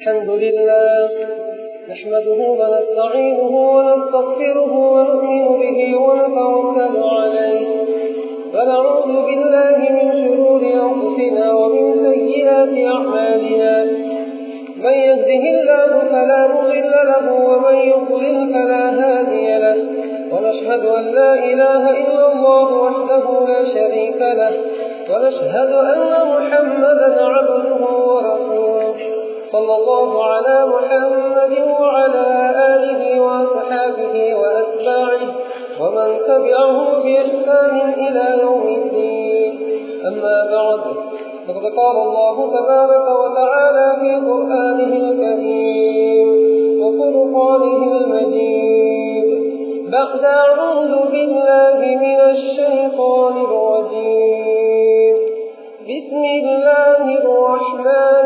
الحمد لله نحمده ونستعينه ونستغفره ونؤمن به ونتوكل عليه ونعوذ بالله من شرور أنفسنا ومن سيئات أعمالنا من يهده الله فلا مضل له ومن يضلل فلا هادي له ونشهد أن لا إله إلا الله وحده لا شريك له ونشهد أن محمدا عبده ورسوله صلى الله على محمد وعلى آله وصحابه وأتباعه ومن تبعه بإحسان إلى يوم الدين أما بعد فقد قال الله تبارك وتعالى في قرآنه الكريم وفرقانه المجيد بعد أعوذ بالله من الشيطان الرجيم بسم الله الرحمن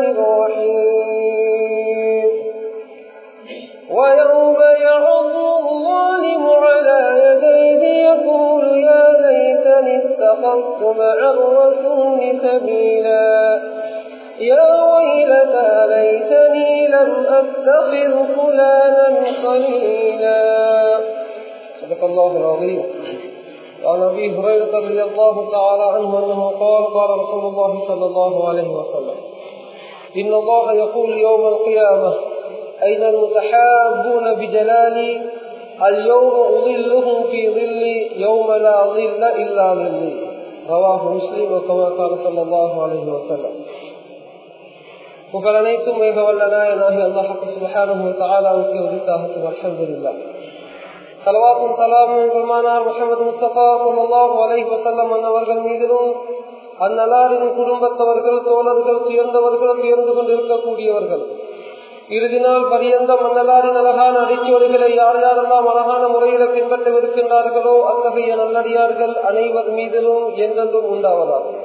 الرحيم ويوم يعض الظالم على يديه يقول يا ليتني اتخذت مع الرسول سبيلا يا ويلتى ليتني لم أتخذ فلانا خليلا صدق الله العظيم وعن ابي هريره رضي الله تعالى عنه انه قال قال رسول الله صلى الله عليه وسلم ان الله يقول يوم القيامه اين المتحابون بجلالي اليوم اظلهم في ظلي يوم لا ظل الا ظلي رواه مسلم وكما قال صلى الله عليه وسلم புகழ் அனைத்தும் மிக வல்லனாயனாகி அல்லாஹ் சுபஹானஹு தஆலாவுக்கு உரித்தாகட்டும் அல்ஹம்துலில்லாஹ் சலவாத்தும் சலாமும் பெருமானார் முகமது முஸ்தபா சொல்லாஹு அலை வசல்லம் அன்னவர்கள் மீதிலும் அந்நலாரின் குடும்பத்தவர்கள் தோழர்கள் துயர்ந்தவர்கள் துயர்ந்து கொண்டிருக்கக்கூடியவர்கள் இறுதி நாள் பரியந்த மன்னலாரின் அழகான அடிச்சுவடுகளை யார் யாரெல்லாம் அழகான முறையில பின்பற்றவிருக்கின்றார்களோ அத்தகைய நல்லடியார்கள் அனைவர் மீதிலும் என்றென்றும் உண்டாவதாகும்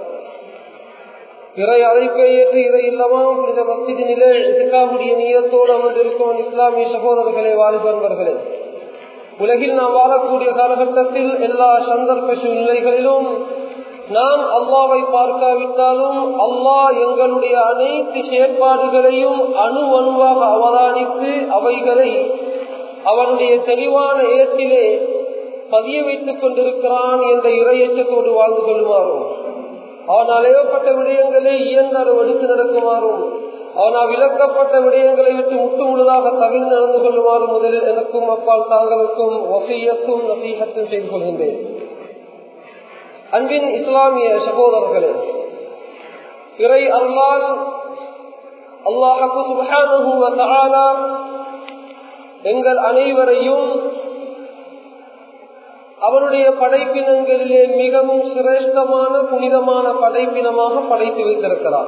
இறை அழைப்பை ஏற்று இறை இல்லமாம் புனித மஸ்ஜிதினிலே இதுக்காவுடைய நீயத்தோடு அமர்ந்திருக்கும் இஸ்லாமிய சகோதரர்களே வாலிபன்பர்களே உலகில் நாம் வாழக்கூடிய காலகட்டத்தில் எல்லா சந்தர்ப்ப சூழ்நிலைகளிலும் நாம் அல்லாவை பார்க்காவிட்டாலும் அல்லாஹ் எங்களுடைய அனைத்து செயற்பாடுகளையும் அணு அணுவாக அவதானித்து அவைகளை அவனுடைய தெளிவான ஏற்றிலே பதிய வைத்துக் கொண்டிருக்கிறான் என்ற இறையச்சத்தோடு வாழ்ந்து கொள்ளுமாறும் அவனால் ஏவப்பட்ட விடயங்களை இயந்தாலும் எடுத்து நடக்குமாறும் அவனால் விளக்கப்பட்ட விடயங்களை விட்டு முட்டு முழுதாக தவிர்த்து நடந்து கொள்ளுமாறு முதலில் எனக்கும் அப்பால் தாங்களுக்கும் வசியத்தும் நசீகத்தும் செய்து கொள்கின்றேன் அன்பின் இஸ்லாமிய சகோதரர்களே இறை அருளால் அல்லாஹு சுபஹானஹு எங்கள் அனைவரையும் அவருடைய படைப்பினங்களிலே மிகவும் சிரேஷ்டமான புனிதமான படைப்பினமாக படைத்து வைத்திருக்கிறார்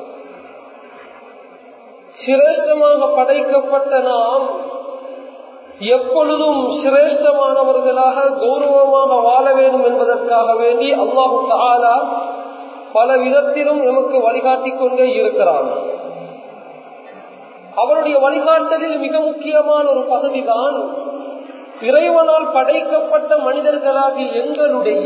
சிரேஷ்டமாக படைக்கப்பட்ட நாம் எப்பொழுதும் சிரேஷ்டமானவர்களாக கௌரவமாக வாழ வேண்டும் என்பதற்காக வேண்டி அல்லாஹு தாலா பல விதத்திலும் நமக்கு வழிகாட்டிக் கொண்டே இருக்கிறார் அவருடைய வழிகாட்டலில் மிக முக்கியமான ஒரு பகுதிதான் இறைவனால் படைக்கப்பட்ட மனிதர்களாகி எங்களுடைய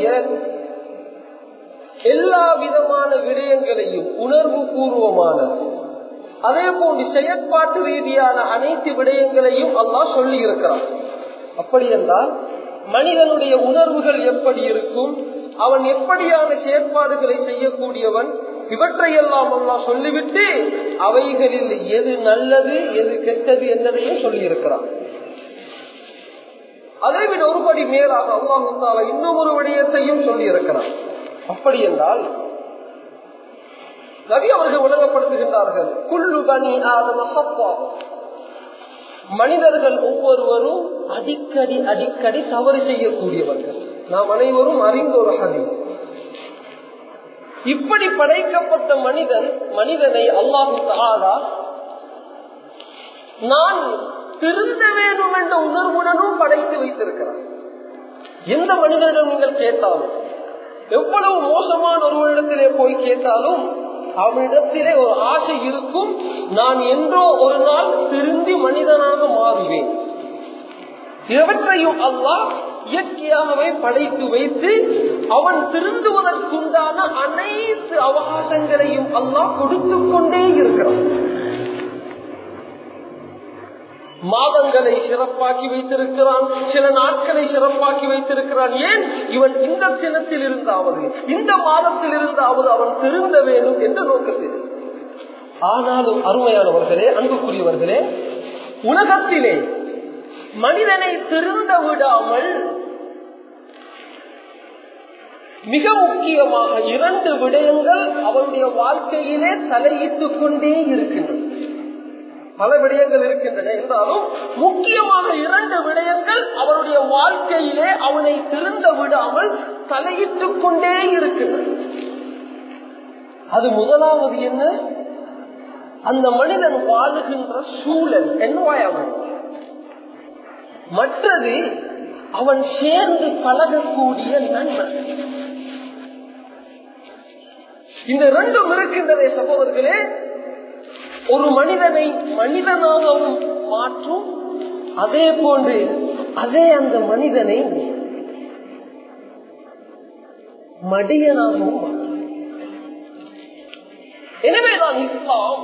எல்லா விதமான விடயங்களையும் உணர்வு பூர்வமான அதே போன்று செயற்பாட்டு ரீதியான அனைத்து விடயங்களையும் அல்லாஹ் சொல்லி இருக்கிறான் அப்படி என்றால் மனிதனுடைய உணர்வுகள் எப்படி இருக்கும் அவன் எப்படியான செயற்பாடுகளை செய்யக்கூடியவன் இவற்றையெல்லாம் அல்லாஹ் சொல்லிவிட்டு அவைகளில் எது நல்லது எது கெட்டது என்பதையும் சொல்லி இருக்கிறான் அதை விட ஒருபடி மேலாக அல்லாஹால இன்னும் ஒரு விடயத்தையும் சொல்லி இருக்கிறான் அப்படி என்றால் நபி அவர்கள் விளங்கப்படுத்துகின்றார்கள் குள்ளு பனி ஆதம மனிதர்கள் ஒவ்வொருவரும் அடிக்கடி அடிக்கடி தவறு செய்யக்கூடியவர்கள் நாம் அனைவரும் அறிந்த ஒரு ஹதி இப்படி படைக்கப்பட்ட மனிதன் மனிதனை அல்லாஹு தாலா நான் திருந்த வேண்டும் என்ற உணர்வுடனும் படைத்து வைத்திருக்கிறார் எந்த மனிதனிடம் நீங்கள் கேட்டாலும் எவ்வளவு மோசமான ஒருவரிடத்திலே போய் கேட்டாலும் அவனிடத்திலே ஒரு ஆசை இருக்கும் நான் என்றோ ஒரு நாள் திருந்தி மனிதனாக மாறுவேன் எவற்றையும் அல்லாஹ் இயற்கையாகவே படைத்து வைத்து அவன் திருந்துவதற்குண்டான அனைத்து அவகாசங்களையும் அல்லாஹ் கொடுத்து கொண்டே இருக்கிறான் மாதங்களை சிறப்பாக்கி வைத்திருக்கிறான் சில நாட்களை சிறப்பாக்கி வைத்திருக்கிறான் ஏன் இவன் இந்த தினத்தில் இருந்தாவது இந்த மாதத்தில் இருந்தாவது அவன் திருந்த வேண்டும் என்ற நோக்கத்தில் ஆனாலும் அருமையானவர்களே அன்புக்குரியவர்களே உலகத்திலே மனிதனை திருந்த விடாமல் மிக முக்கியமாக இரண்டு விடயங்கள் அவனுடைய வாழ்க்கையிலே தலையிட்டுக் கொண்டே இருக்கின்றன பல விடயங்கள் இருக்கின்றன என்றாலும் முக்கியமாக இரண்டு விடயங்கள் அவனுடைய வாழ்க்கையிலே அவனை திருந்த விடாமல் தலையிட்டுக் கொண்டே இருக்கின்றன அது முதலாவது என்ன அந்த மனிதன் வாழுகின்ற சூழல் environment மற்றது அவன் சேர்ந்து பழகக்கூடிய நண்பன் இந்த ரெண்டும் இருக்கின்றதே சகோதரர்களே ஒரு மனிதனை மனிதனாகவும் மாற்றும் அதே போன்று அதே அந்த மனிதனை மடியனாகவும் மாற்றும் எனவேதான் இஸ்லாம்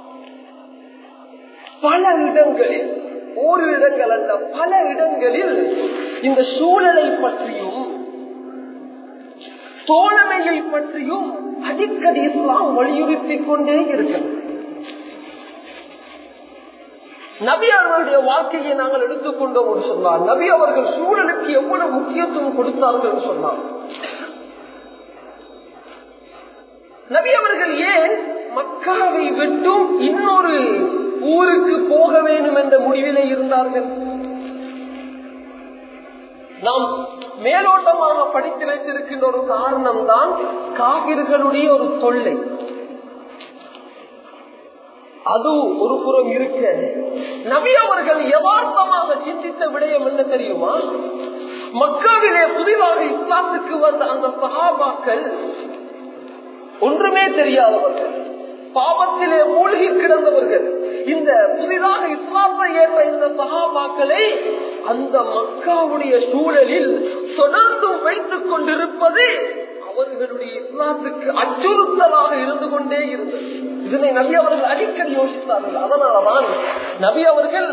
பல இடங்களில் ஒரு இடங்கள் அல்ல பல இடங்களில் இந்த சூழலை பற்றியும் தோழமையை பற்றியும் அடிக்கடி இஸ்லாம் வலியுறுத்திக் கொண்டே இருக்கிறது நபி அவர்களுடைய வாழ்க்கையை நாங்கள் எடுத்துக்கொண்டோம் என்று சொன்னார் நபி அவர்கள் சூழலுக்கு எவ்வளவு முக்கியத்துவம் கொடுத்தார்கள் என்று சொன்னார் நபி அவர்கள் ஏன் மக்காவை விட்டும் இன்னொரு ஊருக்கு போக வேண்டும் என்ற முடிவிலே இருந்தார்கள் நாம் மேலோட்டமாக படித்து வைத்திருக்கின்ற ஒரு காரணம் தான் காவிர்களுடைய ஒரு தொல்லை அது ஒரு புறம் இருக்க நபி அவர்கள் யதார்த்தமாக சிந்தித்த விடயம் என்ன தெரியுமா மக்காவிலே புதிதாக இஸ்லாத்துக்கு வந்த அந்த சகாபாக்கள் ஒன்றுமே தெரியாதவர்கள் பாவத்திலே மூழ்கி கிடந்தவர்கள் இந்த புதிதாக இஸ்லாத்தை ஏற்ற இந்த சகாபாக்களை அந்த மக்காவுடைய சூழலில் தொடர்ந்து வைத்துக் கொண்டிருப்பது அவர்களுடைய இஸ்லாத்துக்கு அச்சுறுத்தலாக இருந்து கொண்டே இருந்தது இதனை நபி அவர்கள் அடிக்கடி யோசித்தார்கள் அதனாலதான் நபி அவர்கள்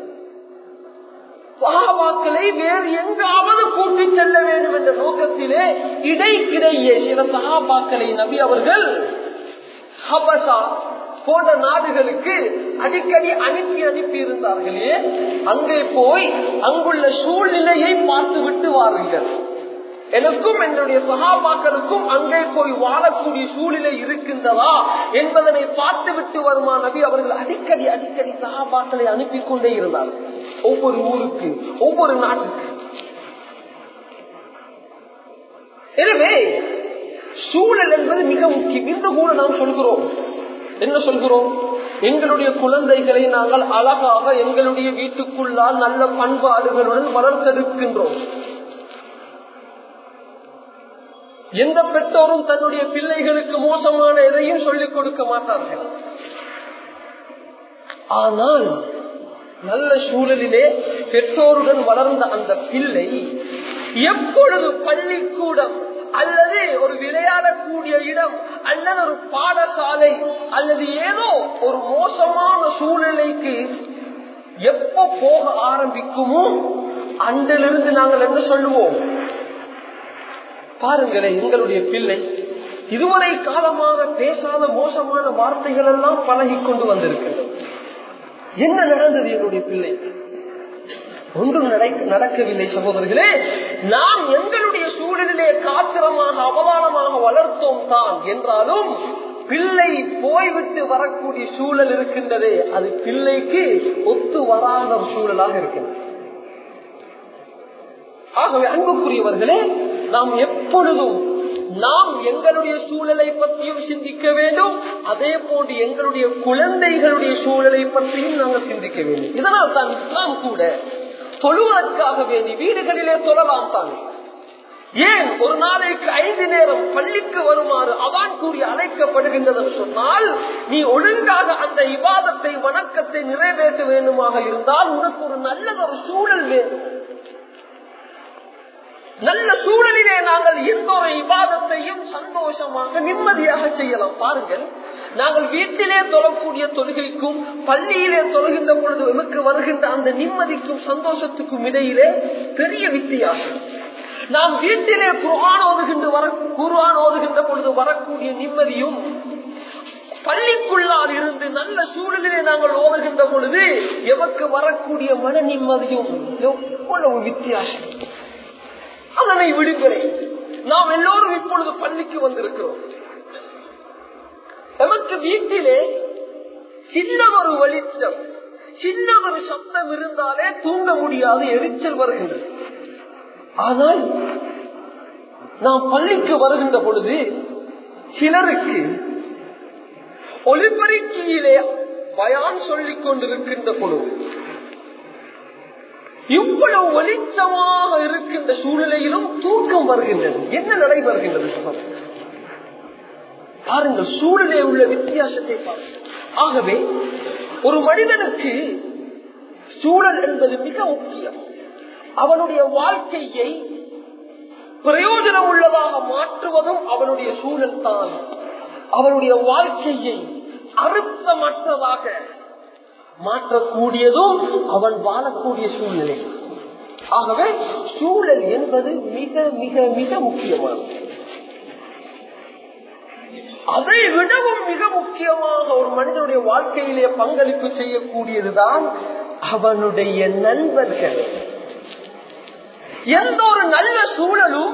சகாபாக்களை வேறு எங்காவது கூட்டி செல்ல வேண்டும் என்ற நோக்கத்திலே இடைக்கிடையே சில சகாபாக்களை நபி அவர்கள் ஹபசா போன்ற நாடுகளுக்கு அடிக்கடி அனுப்பி அனுப்பி இருந்தார்களே அங்கே போய் அங்குள்ள சூழ்நிலையை பார்த்து விட்டு வாருங்கள் எனக்கும் என்னுடைய சகாபாக்களுக்கும் அங்கே போய் வாழக்கூடிய சூழ்நிலை இருக்கின்றதா என்பதனை பார்த்து விட்டு வருமா நபி அவர்கள் அடிக்கடி அடிக்கடி சகாபாக்களை அனுப்பி கொண்டே இருந்தார்கள் ஒவ்வொரு ஊருக்கு ஒவ்வொரு நாட்டுக்கு எனவே சூழல் என்பது மிக முக்கியம் இந்த கூட நாம் சொல்கிறோம் என்ன சொல்கிறோம் எங்களுடைய குழந்தைகளை நாங்கள் அழகாக எங்களுடைய வீட்டுக்குள்ளால் நல்ல பண்பாடுகளுடன் வளர்த்தெடுக்கின்றோம் எந்த பெற்றோரும் தன்னுடைய பிள்ளைகளுக்கு மோசமான எதையும் சொல்லிக் கொடுக்க மாட்டார்கள் ஆனால் நல்ல சூழலிலே பெற்றோருடன் வளர்ந்த அந்த பிள்ளை எப்பொழுது பள்ளிக்கூடம் அல்லது ஒரு விளையாடக்கூடிய இடம் அல்லது ஒரு பாடசாலை அல்லது ஏதோ ஒரு மோசமான சூழ்நிலைக்கு எப்ப போக ஆரம்பிக்குமோ அன்றிலிருந்து நாங்கள் என்ன சொல்லுவோம் பாருங்களேன் எங்களுடைய பிள்ளை இதுவரை காலமாக பேசாத மோசமான வார்த்தைகள் எல்லாம் பழகி கொண்டு வந்திருக்கிறது என்ன நடந்தது என்னுடைய பிள்ளை ஒன்றும் நடக்கவில்லை சகோதரர்களே நாம் எங்களுடைய சூழலிலே காத்திரமாக அவதானமாக வளர்த்தோம் தான் என்றாலும் பிள்ளை போய்விட்டு வரக்கூடிய சூழல் இருக்கின்றதே அது பிள்ளைக்கு ஒத்து வராத ஒரு சூழலாக இருக்கின்றது ஆகவே அன்புக்குரியவர்களே நாம் எப்பொழுதும் நாம் எங்களுடைய சூழலை பற்றியும் சிந்திக்க வேண்டும் அதே போன்று எங்களுடைய குழந்தைகளுடைய சூழலை பற்றியும் நாங்கள் சிந்திக்க வேண்டும் இதனால் தான் இஸ்லாம் கூட தொழுவதற்காக வேண்டி வீடுகளிலே தொழலாம் தான் ஏன் ஒரு நாளைக்கு ஐந்து நேரம் பள்ளிக்கு வருமாறு அதான் கூறி அழைக்கப்படுகின்றது சொன்னால் நீ ஒழுங்காக அந்த இவாதத்தை வணக்கத்தை நிறைவேற்ற வேண்டுமாக இருந்தால் உனக்கு ஒரு நல்லது ஒரு சூழல் வேண்டும் நல்ல சூழலிலே நாங்கள் எந்த ஒரு விவாதத்தையும் சந்தோஷமாக நிம்மதியாக செய்யலாம் பாருங்கள் நாங்கள் வீட்டிலே தொழக்கூடிய தொழுகைக்கும் பள்ளியிலே தொழுகின்ற பொழுது நமக்கு வருகின்ற அந்த நிம்மதிக்கும் சந்தோஷத்துக்கும் இடையிலே பெரிய வித்தியாசம் நாம் வீட்டிலே குர்ஆன் ஓதுகின்ற வர குர்ஆன் ஓதுகின்ற பொழுது வரக்கூடிய நிம்மதியும் பள்ளிக்குள்ளால் இருந்து நல்ல சூழலிலே நாங்கள் ஓதுகின்ற பொழுது எமக்கு வரக்கூடிய மன நிம்மதியும் எவ்வளவு வித்தியாசம் அதனை விடுகிறேன் நாம் எல்லோரும் இப்பொழுது பள்ளிக்கு வந்திருக்கிறோம் நமக்கு வீட்டிலே சின்ன ஒரு வெளிச்சம் சின்ன ஒரு சப்தம் இருந்தாலே தூங்க முடியாது எரிச்சல் வருகின்றது ஆனால் நாம் பள்ளிக்கு வருகின்ற பொழுது சிலருக்கு ஒளிபெருக்கியிலே பயான் சொல்லிக் கொண்டிருக்கின்ற பொழுது இவ்வளவு வெளிச்சமாக இருக்கின்ற சூழ்நிலையிலும் தூக்கம் வருகின்றது என்ன நடைபெறுகின்றது பாருங்கள் சூழலே உள்ள வித்தியாசத்தை பாருங்கள் ஆகவே ஒரு மனிதனுக்கு சூழல் என்பது மிக முக்கியம் அவனுடைய வாழ்க்கையை பிரயோஜனம் உள்ளதாக மாற்றுவதும் அவனுடைய சூழல் தான் அவனுடைய வாழ்க்கையை அழுத்தமற்றதாக மாற்றக்கூடியதும் அவன் வாழக்கூடிய சூழ்நிலை ஆகவே சூழல் என்பது மிக மிக மிக முக்கியமானது அதை விடவும் மிக முக்கியமாக ஒரு மனிதனுடைய வாழ்க்கையிலே பங்களிப்பு செய்யக்கூடியதுதான் அவனுடைய நண்பர்கள் எந்த ஒரு நல்ல சூழலும்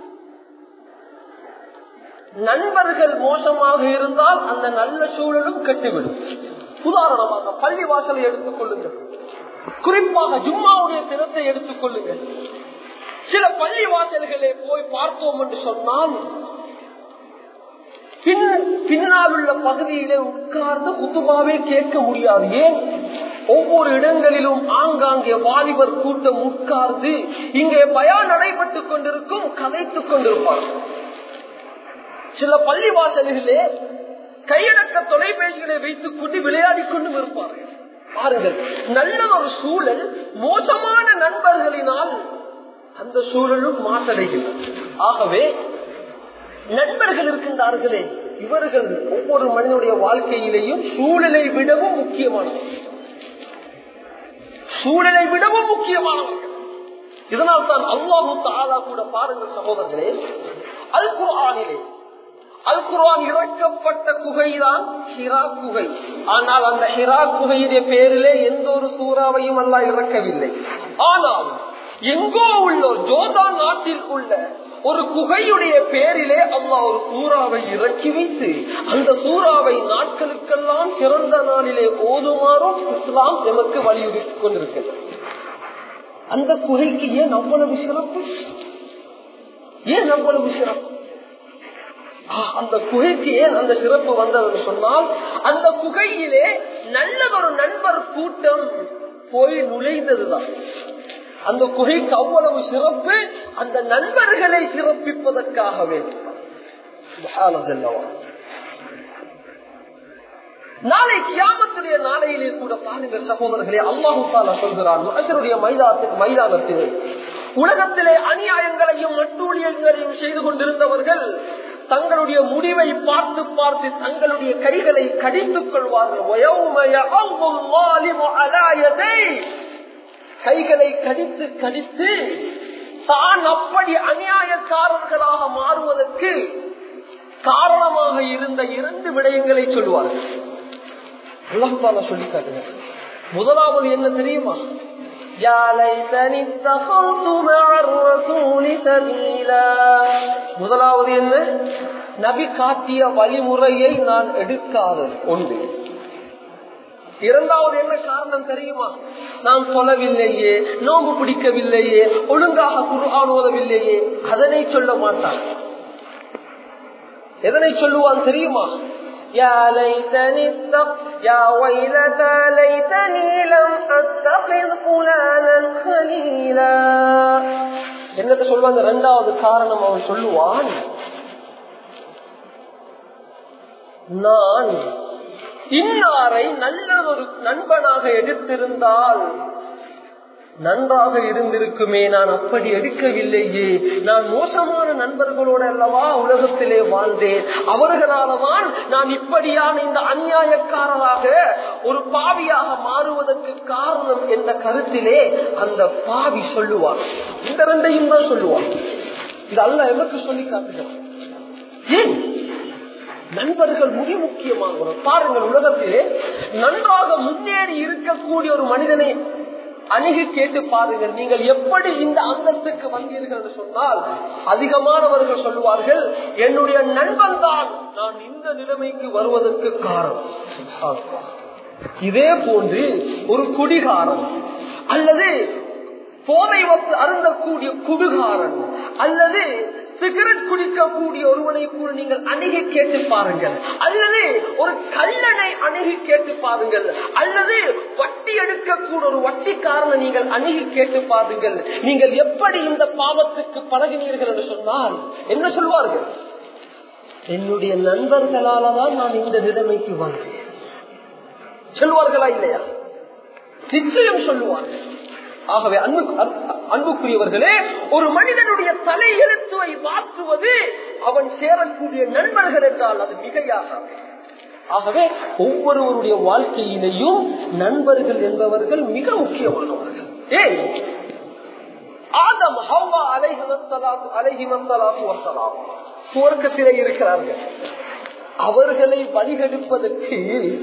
நண்பர்கள் மோசமாக இருந்தால் அந்த நல்ல சூழலும் கெட்டுவிடும் உதாரணமாக பள்ளி வாசலை எடுத்துக் கொள்ளுங்கள் குறிப்பாக ஜும்மாவுடைய தினத்தை எடுத்துக் கொள்ளுங்கள் சில பள்ளி வாசல்களை போய் பார்த்தோம் என்று சொன்னால் பின்னால் உள்ள பகுதியிலே உட்கார்ந்து குத்துபாவே கேட்க முடியாது ஏன் ஒவ்வொரு இடங்களிலும் ஆங்காங்கே வாலிபர் கூட்டம் உட்கார்ந்து இங்கே பயம் நடைபெற்றுக் கொண்டிருக்கும் கதைத்துக் கொண்டிருப்பார்கள் சில பள்ளி வாசல்களே கையடக்க தொலைபேசிகளை வைத்துக் கொண்டு விளையாடிக் கொண்டும் இருப்பார்கள் பாருங்கள் நல்ல ஒரு சூழல் மோசமான நண்பர்களினால் அந்த சூழலும் மாசடைகிறது ஆகவே நண்பர்கள் இருக்கின்றார்களே இவர்கள் ஒவ்வொரு மனிதனுடைய வாழ்க்கையிலேயும் சூழலை விடவும் முக்கியமானவர்கள் சூழலை விடவும் முக்கியமானவர்கள் இதனால் தான் அல்லாஹு தாலா கூட பாருங்கள் சகோதரர்களே அல் குர்ஆனிலே அல் குர்ஆன் இறக்கப்பட்ட குகைதான் ஹிரா குகை ஆனால் அந்த ஹிரா குகையுடைய பேரிலே எந்த ஒரு சூறாவையும் அல்ல இறக்கவில்லை ஆனால் எங்கோ உள்ள ஜோதான் நாட்டில் உள்ள ஒரு குகையுடைய பேரிலே அல்லாஹ் ஒரு சூறாவை இறக்கி வைத்து அந்த சூறாவை நாட்களுக்கெல்லாம் சிறந்த நாளிலே ஓதுமாறும் இஸ்லாம் எமக்கு வலியுறுத்திக் கொண்டிருக்கிறது அந்த குகைக்கு ஏன் அவ்வளவு சிறப்பு ஏன் அவ்வளவு சிறப்பு அந்த குகைக்கு ஏன் அந்த சிறப்பு வந்ததுன்னு சொன்னால் அந்த குகையிலே நல்லதொரு நண்பர் கூட்டம் போய் நுழைந்ததுதான் அந்த குகைக்கு அவ்வளவு சிறப்பு அந்த நண்பர்களை சிறப்பிப்பதற்காக வேண்டும் நாளை கியாமத்துடைய நாளையிலே கூட பாருங்க சகோதரர்களே அல்லாஹு தாலா சொல்கிறான் மகசருடைய மைதானத்துக்கு மைதானத்திலே உலகத்திலே அநியாயங்களையும் நட்டூழியங்களையும் செய்து கொண்டிருந்தவர்கள் தங்களுடைய முடிவை பார்த்து பார்த்து தங்களுடைய கைகளை கடித்துக் கொள்வார்கள் கைகளை கடித்து கடித்து தான் அப்படி அநியாயக்காரர்களாக மாறுவதற்கு காரணமாக இருந்த இரண்டு விடயங்களை சொல்வார்கள் அல்லாஹால சொல்லி காட்டுங்க முதலாவது என்ன தெரியுமா முதலாவது என்ன நபி காட்டிய வழிமுறையை நான் எடுக்காத ஒன்று இரண்டாவது என்ன காரணம் தெரியுமா நான் சொல்லவில்லையே நோம்பு பிடிக்கவில்லையே ஒழுங்காக குருஆன் ஓதவில்லையே அதனை சொல்ல மாட்டான் எதனை சொல்லுவான் தெரியுமா يا ليتني اتق يا ويلتى ليتني لم اتخذ فلانا خليلا என்னத்தை சொல்வாங்க இரண்டாவது காரணம் அவன் சொல்லுவான் நான் இன்னாரை நல்ல ஒரு நண்பனாக எடுத்திருந்தால் நன்றாக இருந்திருக்குமே நான் அப்படி எடுக்கவில்லையே நான் மோசமான நண்பர்களோடு அல்லவா உலகத்திலே வாழ்ந்தேன் அவர்களாலதான் நான் இப்படியான இந்த அநியாயக்காரராக ஒரு பாவியாக மாறுவதற்கு காரணம் என்ற கருத்திலே அந்த பாவி சொல்லுவார் இந்த ரெண்டையும் தான் சொல்லுவார் இது அல்ல எமக்கு சொல்லி காட்டுகிறார் ஏன் நண்பர்கள் மிக முக்கியமானவர் பாருங்கள் உலகத்திலே நன்றாக முன்னேறி இருக்கக்கூடிய ஒரு மனிதனை அணுகி கேட்டு பாருங்கள் நீங்கள் எப்படி இந்த அந்தத்துக்கு வந்தீர்கள் என்று சொன்னால் அதிகமானவர்கள் சொல்லுவார்கள் என்னுடைய நண்பன் தான் நான் இந்த நிலைமைக்கு வருவதற்கு காரணம் இதே போன்று ஒரு குடிகாரன் அல்லது போதை வத்து அருந்தக்கூடிய குடுகாரன் அல்லது சிகரெட் குடிக்கக்கூடிய ஒருவனை கூட நீங்கள் அணுகி கேட்டு பாருங்கள் அல்லது ஒரு கல்லனை அணுகி கேட்டு பாருங்கள் அல்லது வட்டி எடுக்கக்கூடிய ஒரு வட்டிக்காரனை நீங்கள் அணுகி கேட்டு பாருங்கள் நீங்கள் எப்படி இந்த பாவத்துக்கு பழகினீர்கள் என்று சொன்னால் என்ன சொல்வார்கள் என்னுடைய நண்பர்களால தான் நான் இந்த நிலைமைக்கு வந்தேன் சொல்வார்களா இல்லையா நிச்சயம் சொல்லுவார்கள் ஆகவே அன்பு அன்புக்குரியவர்களே ஒரு மனிதனுடைய தலை எழுத்துவை மாற்றுவது அவன் சேரக்கூடிய நண்பர்கள் என்றால் அது மிகையாக ஆகவே ஒவ்வொருவருடைய வாழ்க்கையிலையும் நண்பர்கள் என்பவர்கள் மிக முக்கியமானவர்கள் ஏன் ஆதம் ஹவ்வா அலைஹிமத்தலாத்து அலைஹிமத்தலாத்து வசலாம் சுவர்க்கத்திலே இருக்கிறார்கள் அவர்களை வழிகெடுப்பதற்கு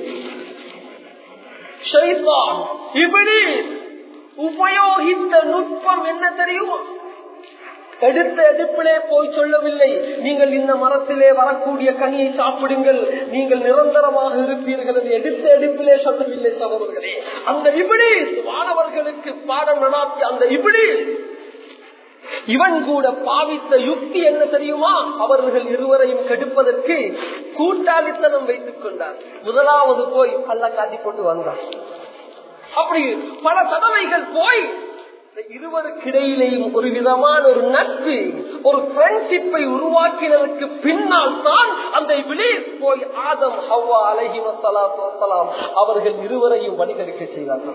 ஷைத்தான் இப்படி உபயோகித்த நுட்பம் என்ன தெரியுமா எடுத்த எடுப்பிலே போய் சொல்லவில்லை நீங்கள் இந்த மரத்திலே வரக்கூடிய கனியை சாப்பிடுங்கள் நீங்கள் நிரந்தரமாக இருப்பீர்கள் என்று எடுத்த எடுப்பிலே சொல்லவில்லை சகோதரர்களே அந்த இப்படி மாணவர்களுக்கு பாடம் நடாத்திய அந்த இப்படி இவன் கூட பாவித்த யுக்தி என்ன தெரியுமா அவர்கள் இருவரையும் கெடுப்பதற்கு கூட்டாளித்தனம் வைத்துக் கொண்டார் முதலாவது போய் கள்ள காட்டி கொண்டு வந்தார் அப்படி பல தடவைகள் போய் இருவருக்கிடையிலேயும் ஒரு விதமான ஒரு நட்பு ஒரு ஃப்ரெண்ட்ஷிப்பை உருவாக்கினதற்கு பின்னால் தான் அந்த விலேஸ் போய் ஆதம் ஹவ்வா அலஹி வசலாம் அவர்கள் இருவரையும் வழிகடிக்க செய்தார்கள்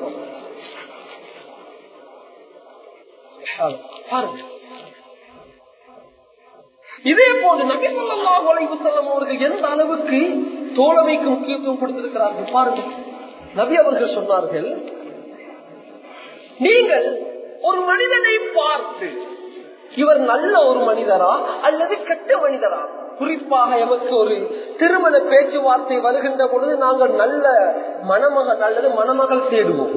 இதே போன்று நபி சொல்லாஹ் அலைவு செல்லம் அவர்கள் எந்த அளவுக்கு தோழமைக்கு முக்கியத்துவம் கொடுத்திருக்கிறார்கள் பாருங்கள் நபி அவர்கள் சொன்னார்கள் நீங்கள் ஒரு மனிதனை பார்த்து இவர் நல்ல ஒரு மனிதரா அல்லது கெட்ட மனிதரா குறிப்பாக எமக்கு ஒரு திருமண பேச்சுவார்த்தை வருகின்ற பொழுது நாங்கள் நல்ல மணமகள் அல்லது மணமகள் தேடுவோம்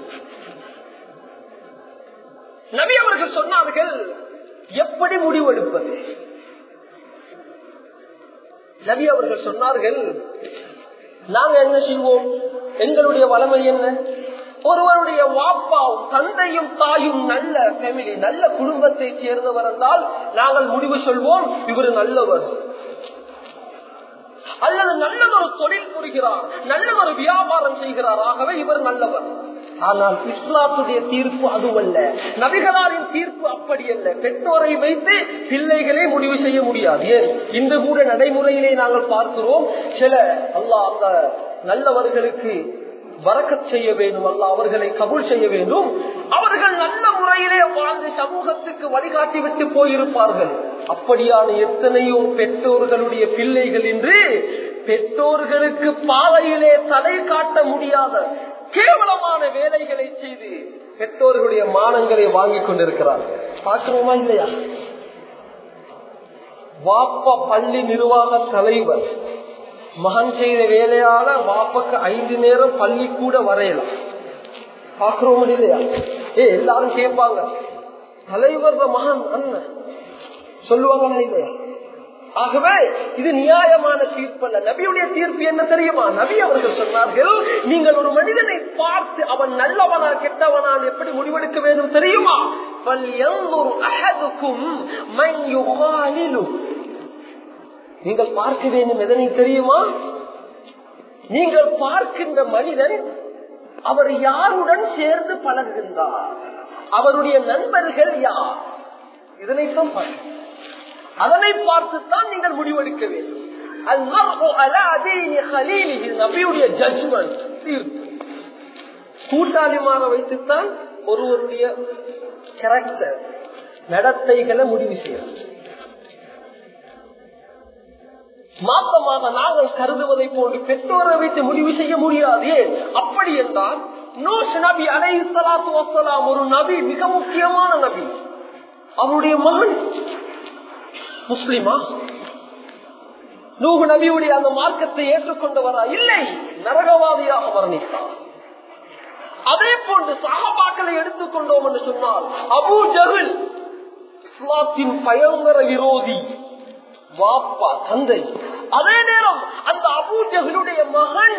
நபி அவர்கள் சொன்னார்கள் எப்படி முடிவெடுப்பது நபி அவர்கள் சொன்னார்கள் நாங்க என்ன செய்வோம் எங்களுடைய வளமை என்ன ஒருவருடைய வாப்பாவும் தந்தையும் தாயும் நல்ல ஃபேமிலி நல்ல குடும்பத்தை சேர்ந்தவர் என்றால் நாங்கள் முடிவு சொல்வோம் இவர் நல்லவர் அல்லது நல்லதொரு தொழில் புரிகிறார் நல்லதொரு வியாபாரம் செய்கிறார் ஆகவே இவர் நல்லவர் ஆனால் இஸ்லாத்துடைய தீர்ப்பு அதுவல்ல நபிகளாரின் தீர்ப்பு அப்படி அல்ல பெற்றோரை வைத்து பிள்ளைகளே முடிவு செய்ய முடியாது ஏன் இன்று கூட நடைமுறையிலே நாங்கள் பார்க்கிறோம் சில அல்லாஹ் அந்த நல்லவர்களுக்கு வரக்கச் செய்ய வேண்டும் அல்ல அவர்களை கபூல் செய்ய வேண்டும் அவர்கள் நல்ல முறையிலே வாழ்ந்து சமூகத்துக்கு வழிகாட்டி விட்டு போயிருப்பார்கள் அப்படியான எத்தனையோ பெற்றோர்களுடைய பிள்ளைகள் என்று பெற்றோர்களுக்கு பாதையிலே தலை காட்ட முடியாத கேவலமான வேலைகளை செய்து பெற்றோர்களுடைய மானங்களை வாங்கிக் கொண்டிருக்கிறார்கள் பார்க்கிறோமா இல்லையா வாப்ப பள்ளி நிர்வாக தலைவர் மகன் செய்த வேலையால வாப்பக்கு ஐந்து நேரம் பள்ளி கூட வரையலாம் பாக்குறோம் இல்லையா ஏ எல்லாரும் கேட்பாங்க தலைவர் மகன் அண்ணன் சொல்லுவாங்களா இல்லையா ஆகவே இது நியாயமான தீர்ப்பு அல்ல நபியுடைய தீர்ப்பு என்ன தெரியுமா நபி அவர்கள் சொன்னார்கள் நீங்கள் ஒரு மனிதனை பார்த்து அவன் நல்லவனா கெட்டவனா எப்படி முடிவெடுக்க வேண்டும் தெரியுமா நீங்கள் பார்க்க வேண்டும் எதனை தெரியுமா நீங்கள் பார்க்கின்ற மனிதன் அவர் யாருடன் சேர்ந்து பழகுகின்றார் அவருடைய நண்பர்கள் யார் இதனைத்தான் பார்க்க அதனை பார்த்துத்தான் நீங்கள் முடிவெடுக்க வேண்டும் நபியுடைய ஜட்மெண்ட் தீர்ப்பு கூட்டாளிமான வைத்துத்தான் ஒருவருடைய கேரக்டர் நடத்தைகளை முடிவு செய்யும் மாத்தமாக நாங்கள் கருதுவதை போன்று பெற்றோரை வைத்து முடிவு செய்ய முடியாது ஏன் அப்படி என்றால் நூஷ் நபி அலை சலாத்து வசலாம் ஒரு நபி மிக முக்கியமான நபி அவருடைய மகன் முஸ்லிமா நூகு நபியுடைய அந்த மார்க்கத்தை ஏற்றுக்கொண்டவரா இல்லை நரகவாதியாக வர்ணித்தார் அதே போன்று சகபாக்களை எடுத்துக்கொண்டோம் என்று சொன்னால் அபு ஜஹில் இஸ்லாத்தின் பயங்கர விரோதி வாப்பா தந்தை அதே நேரம் அந்த அபு ஜஹிலுடைய மகன்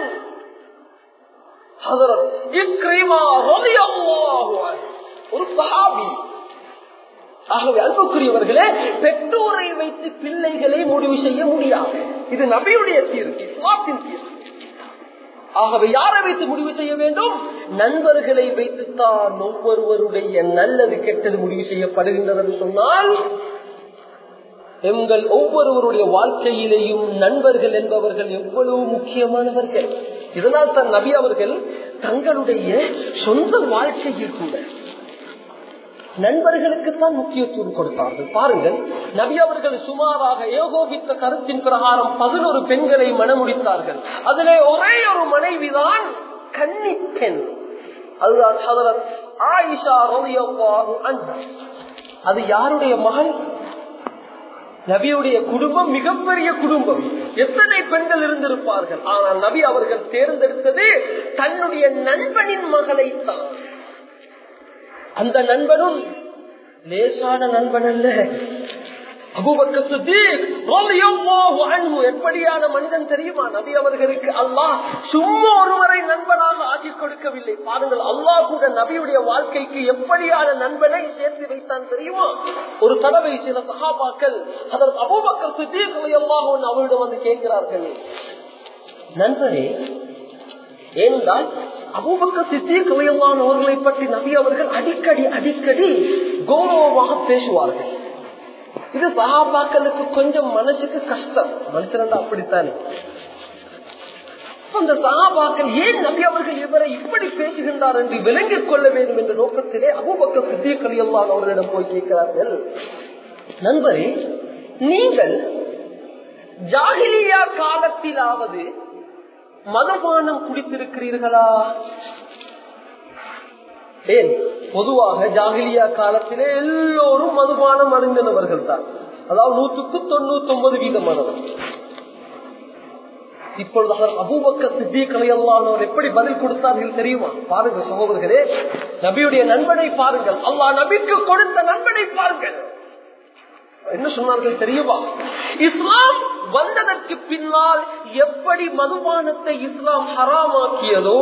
ஒரு சஹாபி ஆகவே அன்புக்குரியவர்களே பெற்றோரை வைத்து பிள்ளைகளை முடிவு செய்ய முடியாது இது நபியுடைய தீர்ப்பு இஸ்லாத்தின் தீர்ப்பு ஆகவே யாரை வைத்து முடிவு செய்ய வேண்டும் நண்பர்களை வைத்துத்தான் ஒவ்வொருவருடைய நல்லது கெட்டது முடிவு செய்யப்படுகின்றது சொன்னால் எங்கள் ஒவ்வொருவருடைய வாழ்க்கையிலேயும் நண்பர்கள் என்பவர்கள் எவ்வளவு முக்கியமானவர்கள் இதனால் தான் நபி அவர்கள் தங்களுடைய சொந்த வாழ்க்கையில் கூட நண்பர்களுக்குத்தான் முக்கியத்துவம் கொடுத்தார்கள் பாருங்கள் நபி அவர்கள் சுமாராக ஏகோபித்த கருத்தின் பிரகாரம் பதினோரு பெண்களை மனமுடித்தார்கள் அதிலே ஒரே ஒரு மனைவிதான் கன்னி பெண் அதுதான் ஹதரத் ஆயிஷா ரலியல்லாஹு அன்ஹா அது யாருடைய மகள் நபியுடைய குடும்பம் மிகப்பெரிய குடும்பம் எத்தனை பெண்கள் இருந்திருப்பார்கள் ஆனால் நபி அவர்கள் தேர்ந்தெடுத்தது தன்னுடைய நண்பனின் மகளைத்தான் அந்த நண்பனும் லேசான நண்பன் அல்ல எப்படியான மனிதன் தெரியுமா நபி அவர்களுக்கு அல்லாஹ் சும்மா ஒருவரை நண்பனாக ஆக்கி கொடுக்கவில்லை பாருங்கள் அல்லாஹ் கூட நபியுடைய வாழ்க்கைக்கு எப்படியான நண்பனை சேர்த்து வைத்தான் தெரியுமா ஒரு தடவை சில சகாபாக்கள் அதற்கு அபூபக்கர் சித்தீர்களை எல்லாம் அவரிடம் வந்து கேட்கிறார்கள் நண்பரே ஏனென்றால் அபூபக்க சித்தீர்களையெல்லாம் அவர்களை பற்றி நபி அவர்கள் அடிக்கடி அடிக்கடி கௌரவமாக பேசுவார்கள் இது சகாபாக்களுக்கு கொஞ்சம் மனசுக்கு கஷ்டம் மனுஷன் அப்படித்தானே அந்த சகாபாக்கள் ஏன் நபி அவர்கள் இவரை இப்படி பேசுகின்றார் என்று விளங்கிக் கொள்ள வேண்டும் என்ற நோக்கத்திலே அபூபக்க சித்தீர்களையெல்லாம் அவர்களிடம் போய் கேட்கிறார்கள் நண்பரே நீங்கள் ஜாகிலியா காலத்திலாவது மதபானம் குடித்திருக்கிறீர்களா ஏன் பொதுவாக ஜாகிலியா காலத்திலே எல்லோரும் மதுபானம் அடைந்தவர்கள் தான் அதாவது நூற்றுக்கு தொண்ணூத்தி ஒன்பது வீதமானவர் இப்பொழுது அவர் அபூபக்க சித்திகளையல்லானவர் எப்படி பதில் கொடுத்தார்கள் தெரியுமா பாருங்கள் சகோதரர்களே நபியுடைய நண்பனை பாருங்கள் அல்லாஹ் நபிக்கு கொடுத்த நண்பனை பாருங்கள் என்ன சொன்னார்கள் தெரியுமா இஸ்லாம் வந்ததற்கு பின்னால் எப்படி மதுபானத்தை இஸ்லாம் ஹராமாக்கியதோ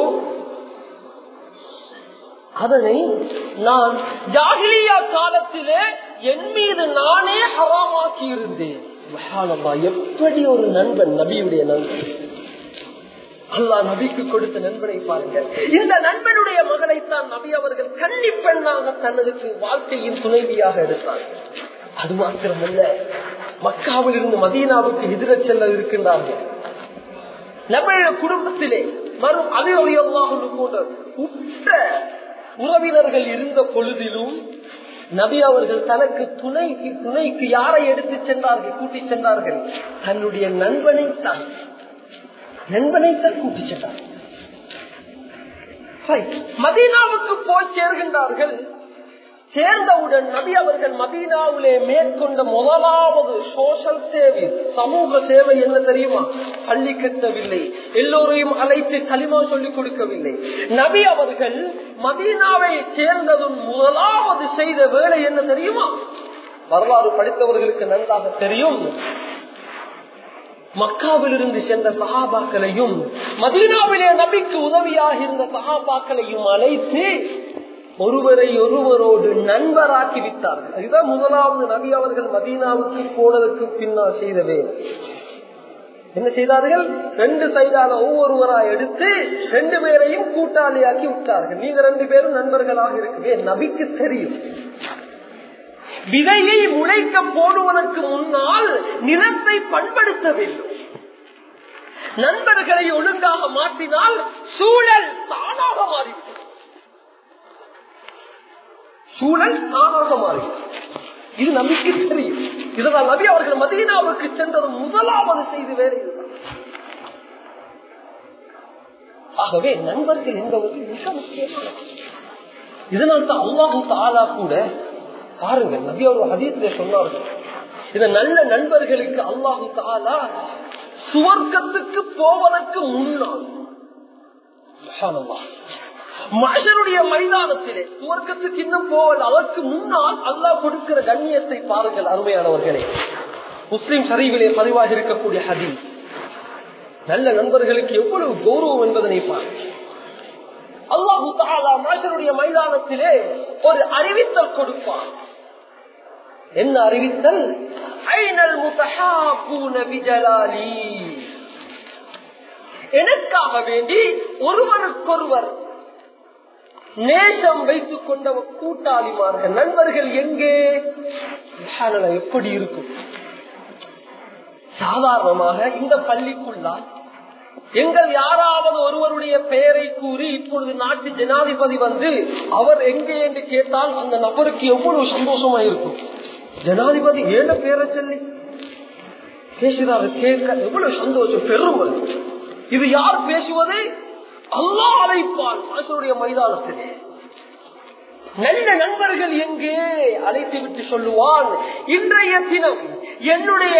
அதனை நான் ஜாகிலியா காலத்திலே என் மீது நானே ஹராமாக்கி இருந்தேன் எப்படி ஒரு நண்பன் நபியுடைய நண்பன் அல்லாஹ் நபிக்கு கொடுத்த நண்பனை பாருங்கள் இந்த நண்பனுடைய மகளைத்தான் நபி அவர்கள் கன்னி பெண்ணாக தனது வாழ்க்கையின் துணைவியாக எடுத்தார் அது மாத்திரமல்ல மக்காவில் இருந்து மதீனாவுக்கு எதிர செல்ல இருக்கின்றார்கள் நம்முடைய குடும்பத்திலே மறும் அதிகமாக போன்ற உற்ற உறவினர்கள் இருந்த பொழுதிலும் நபி அவர்கள் தனக்கு துணைக்கு துணைக்கு யாரை எடுத்து சென்றார்கள் கூட்டி சென்றார்கள் தன்னுடைய நண்பனை தான் நண்பனை தான் கூட்டி சென்றார்கள் மதீனாவுக்கு போய் சேர்கின்றார்கள் சேர்ந்தவுடன் நபி அவர்கள் மதீனாவிலே மேற்கொண்ட முதலாவது சோஷல் சேவை சமூக சேவை என்ன தெரியுமா பள்ளி கட்டவில்லை எல்லோரையும் அழைத்து களிமா சொல்லிக் கொடுக்கவில்லை நபி அவர்கள் மதீனாவை சேர்ந்ததும் முதலாவது செய்த வேலை என்ன தெரியுமா வரலாறு படித்தவர்களுக்கு நன்றாக தெரியும் மக்காவில் இருந்து சென்ற சகாபாக்களையும் மதீனாவிலே நபிக்கு உதவியாக இருந்த சகாபாக்களையும் அழைத்து ஒருவரை ஒருவரோடு நண்பராக்கி விட்டார்கள் இதுதான் முதலாவது நபி அவர்கள் மதீனாவுக்கு போனதற்கு பின்னால் செய்தவே என்ன செய்தார்கள் ரெண்டு சைடால ஒவ்வொருவரா எடுத்து ரெண்டு பேரையும் கூட்டாளியாக்கி விட்டார்கள் நீங்க ரெண்டு பேரும் நண்பர்களாக இருக்குவே நபிக்கு தெரியும் விதையை முளைக்க போடுவதற்கு முன்னால் நிறத்தை பண்படுத்த வேண்டும் நண்பர்களை ஒழுங்காக மாற்றினால் சூழல் தானாக மாறிவிடும் சூழல் தானாக மாறி இது நம்பிக்கை தெரியும் இதுதான் நபி அவர்கள் மதீனாவுக்கு சென்றது முதலாவது செய்து வேறு இதுதான் ஆகவே நண்பர்கள் என்பவர்கள் மிக முக்கியமானது இதனால் தான் அல்லாஹு தாலா கூட பாருங்க நபி அவர் ஹதீஸ்ல சொன்னார்கள் இந்த நல்ல நண்பர்களுக்கு அல்லாஹு தாலா சுவர்க்கத்துக்கு போவதற்கு முன்னால் சுப்ஹானல்லாஹ். மனுஷனுடைய மைதானத்திலே சுவர்க்கத்துக்கு இன்னும் போவல் அதற்கு முன்னால் அல்லாஹ் கொடுக்கிற கண்ணியத்தை பாருங்கள் அருமையானவர்களே முஸ்லிம் சரிவிலே பதிவாக இருக்கக்கூடிய ஹதீஸ் நல்ல நண்பர்களுக்கு எவ்வளவு கௌரவம் என்பதனை பாருங்கள் அல்லாஹு தாலா மனுஷனுடைய மைதானத்திலே ஒரு அறிவித்தல் கொடுப்பான் என்ன அறிவித்தல் ஐநல் முத்தஹாபூன பிஜலாலி எனக்காக வேண்டி ஒருவருக்கொருவர் நேசம் வைத்துக் கொண்ட கூட்டாளிமார்கள் நண்பர்கள் எங்கே சுப்ஹானல்லாஹ், எப்படி இருக்கும் சாதாரணமாக இந்த பள்ளிக்குள்ளால் எங்கள் யாராவது ஒருவருடைய பெயரை கூறி இப்பொழுது நாட்டு ஜனாதிபதி வந்து அவர் எங்கே என்று கேட்டால் அந்த நபருக்கு எவ்வளவு சந்தோஷமா இருக்கும் ஜனாதிபதி ஏன பேரை சொல்லி பேசுறாரு கேட்க எவ்வளவு சந்தோஷம் பெருமை இது யார் பேசுவது அல்லாஹ் அழைப்பான் மனுஷனுடைய மைதானத்திலே நல்ல நண்பர்கள் எங்கே அழைத்து விட்டு சொல்லுவான் இன்றைய தினம் என்னுடைய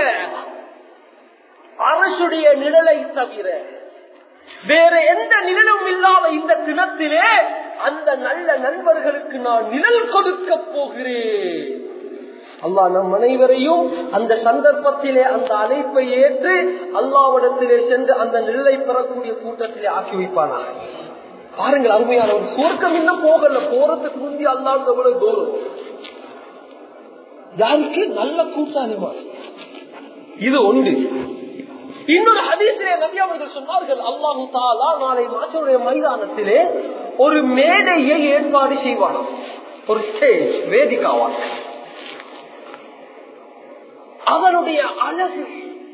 அரசுடைய நிழலை தவிர வேற எந்த நிழலும் இல்லாத இந்த தினத்திலே அந்த நல்ல நண்பர்களுக்கு நான் நிழல் கொடுக்க போகிறேன் அல்லாஹ் நம் அனைவரையும் அந்த சந்தர்ப்பத்திலே அந்த அழைப்பை ஏற்று அல்லாவிடத்திலே சென்று அந்த நிழலை பெறக்கூடிய கூட்டத்திலே ஆக்கி வைப்பானாக பாருங்கள் அருமையான ஒரு சுவர்க்கம் இன்னும் போகல போறதுக்கு முந்தி அல்லாஹ் எவ்வளவு தூரம் யாருக்கு நல்ல கூட்டாளிமா இது ஒன்று இன்னொரு ஹதீசிலே நபி அவர்கள் சொன்னார்கள் அல்லாஹு தாலா நாளை மாசனுடைய மைதானத்திலே ஒரு மேடையை ஏற்பாடு செய்வானாம் ஒரு ஸ்டேஜ் வேதிக்காவான் அதனுடைய அழகு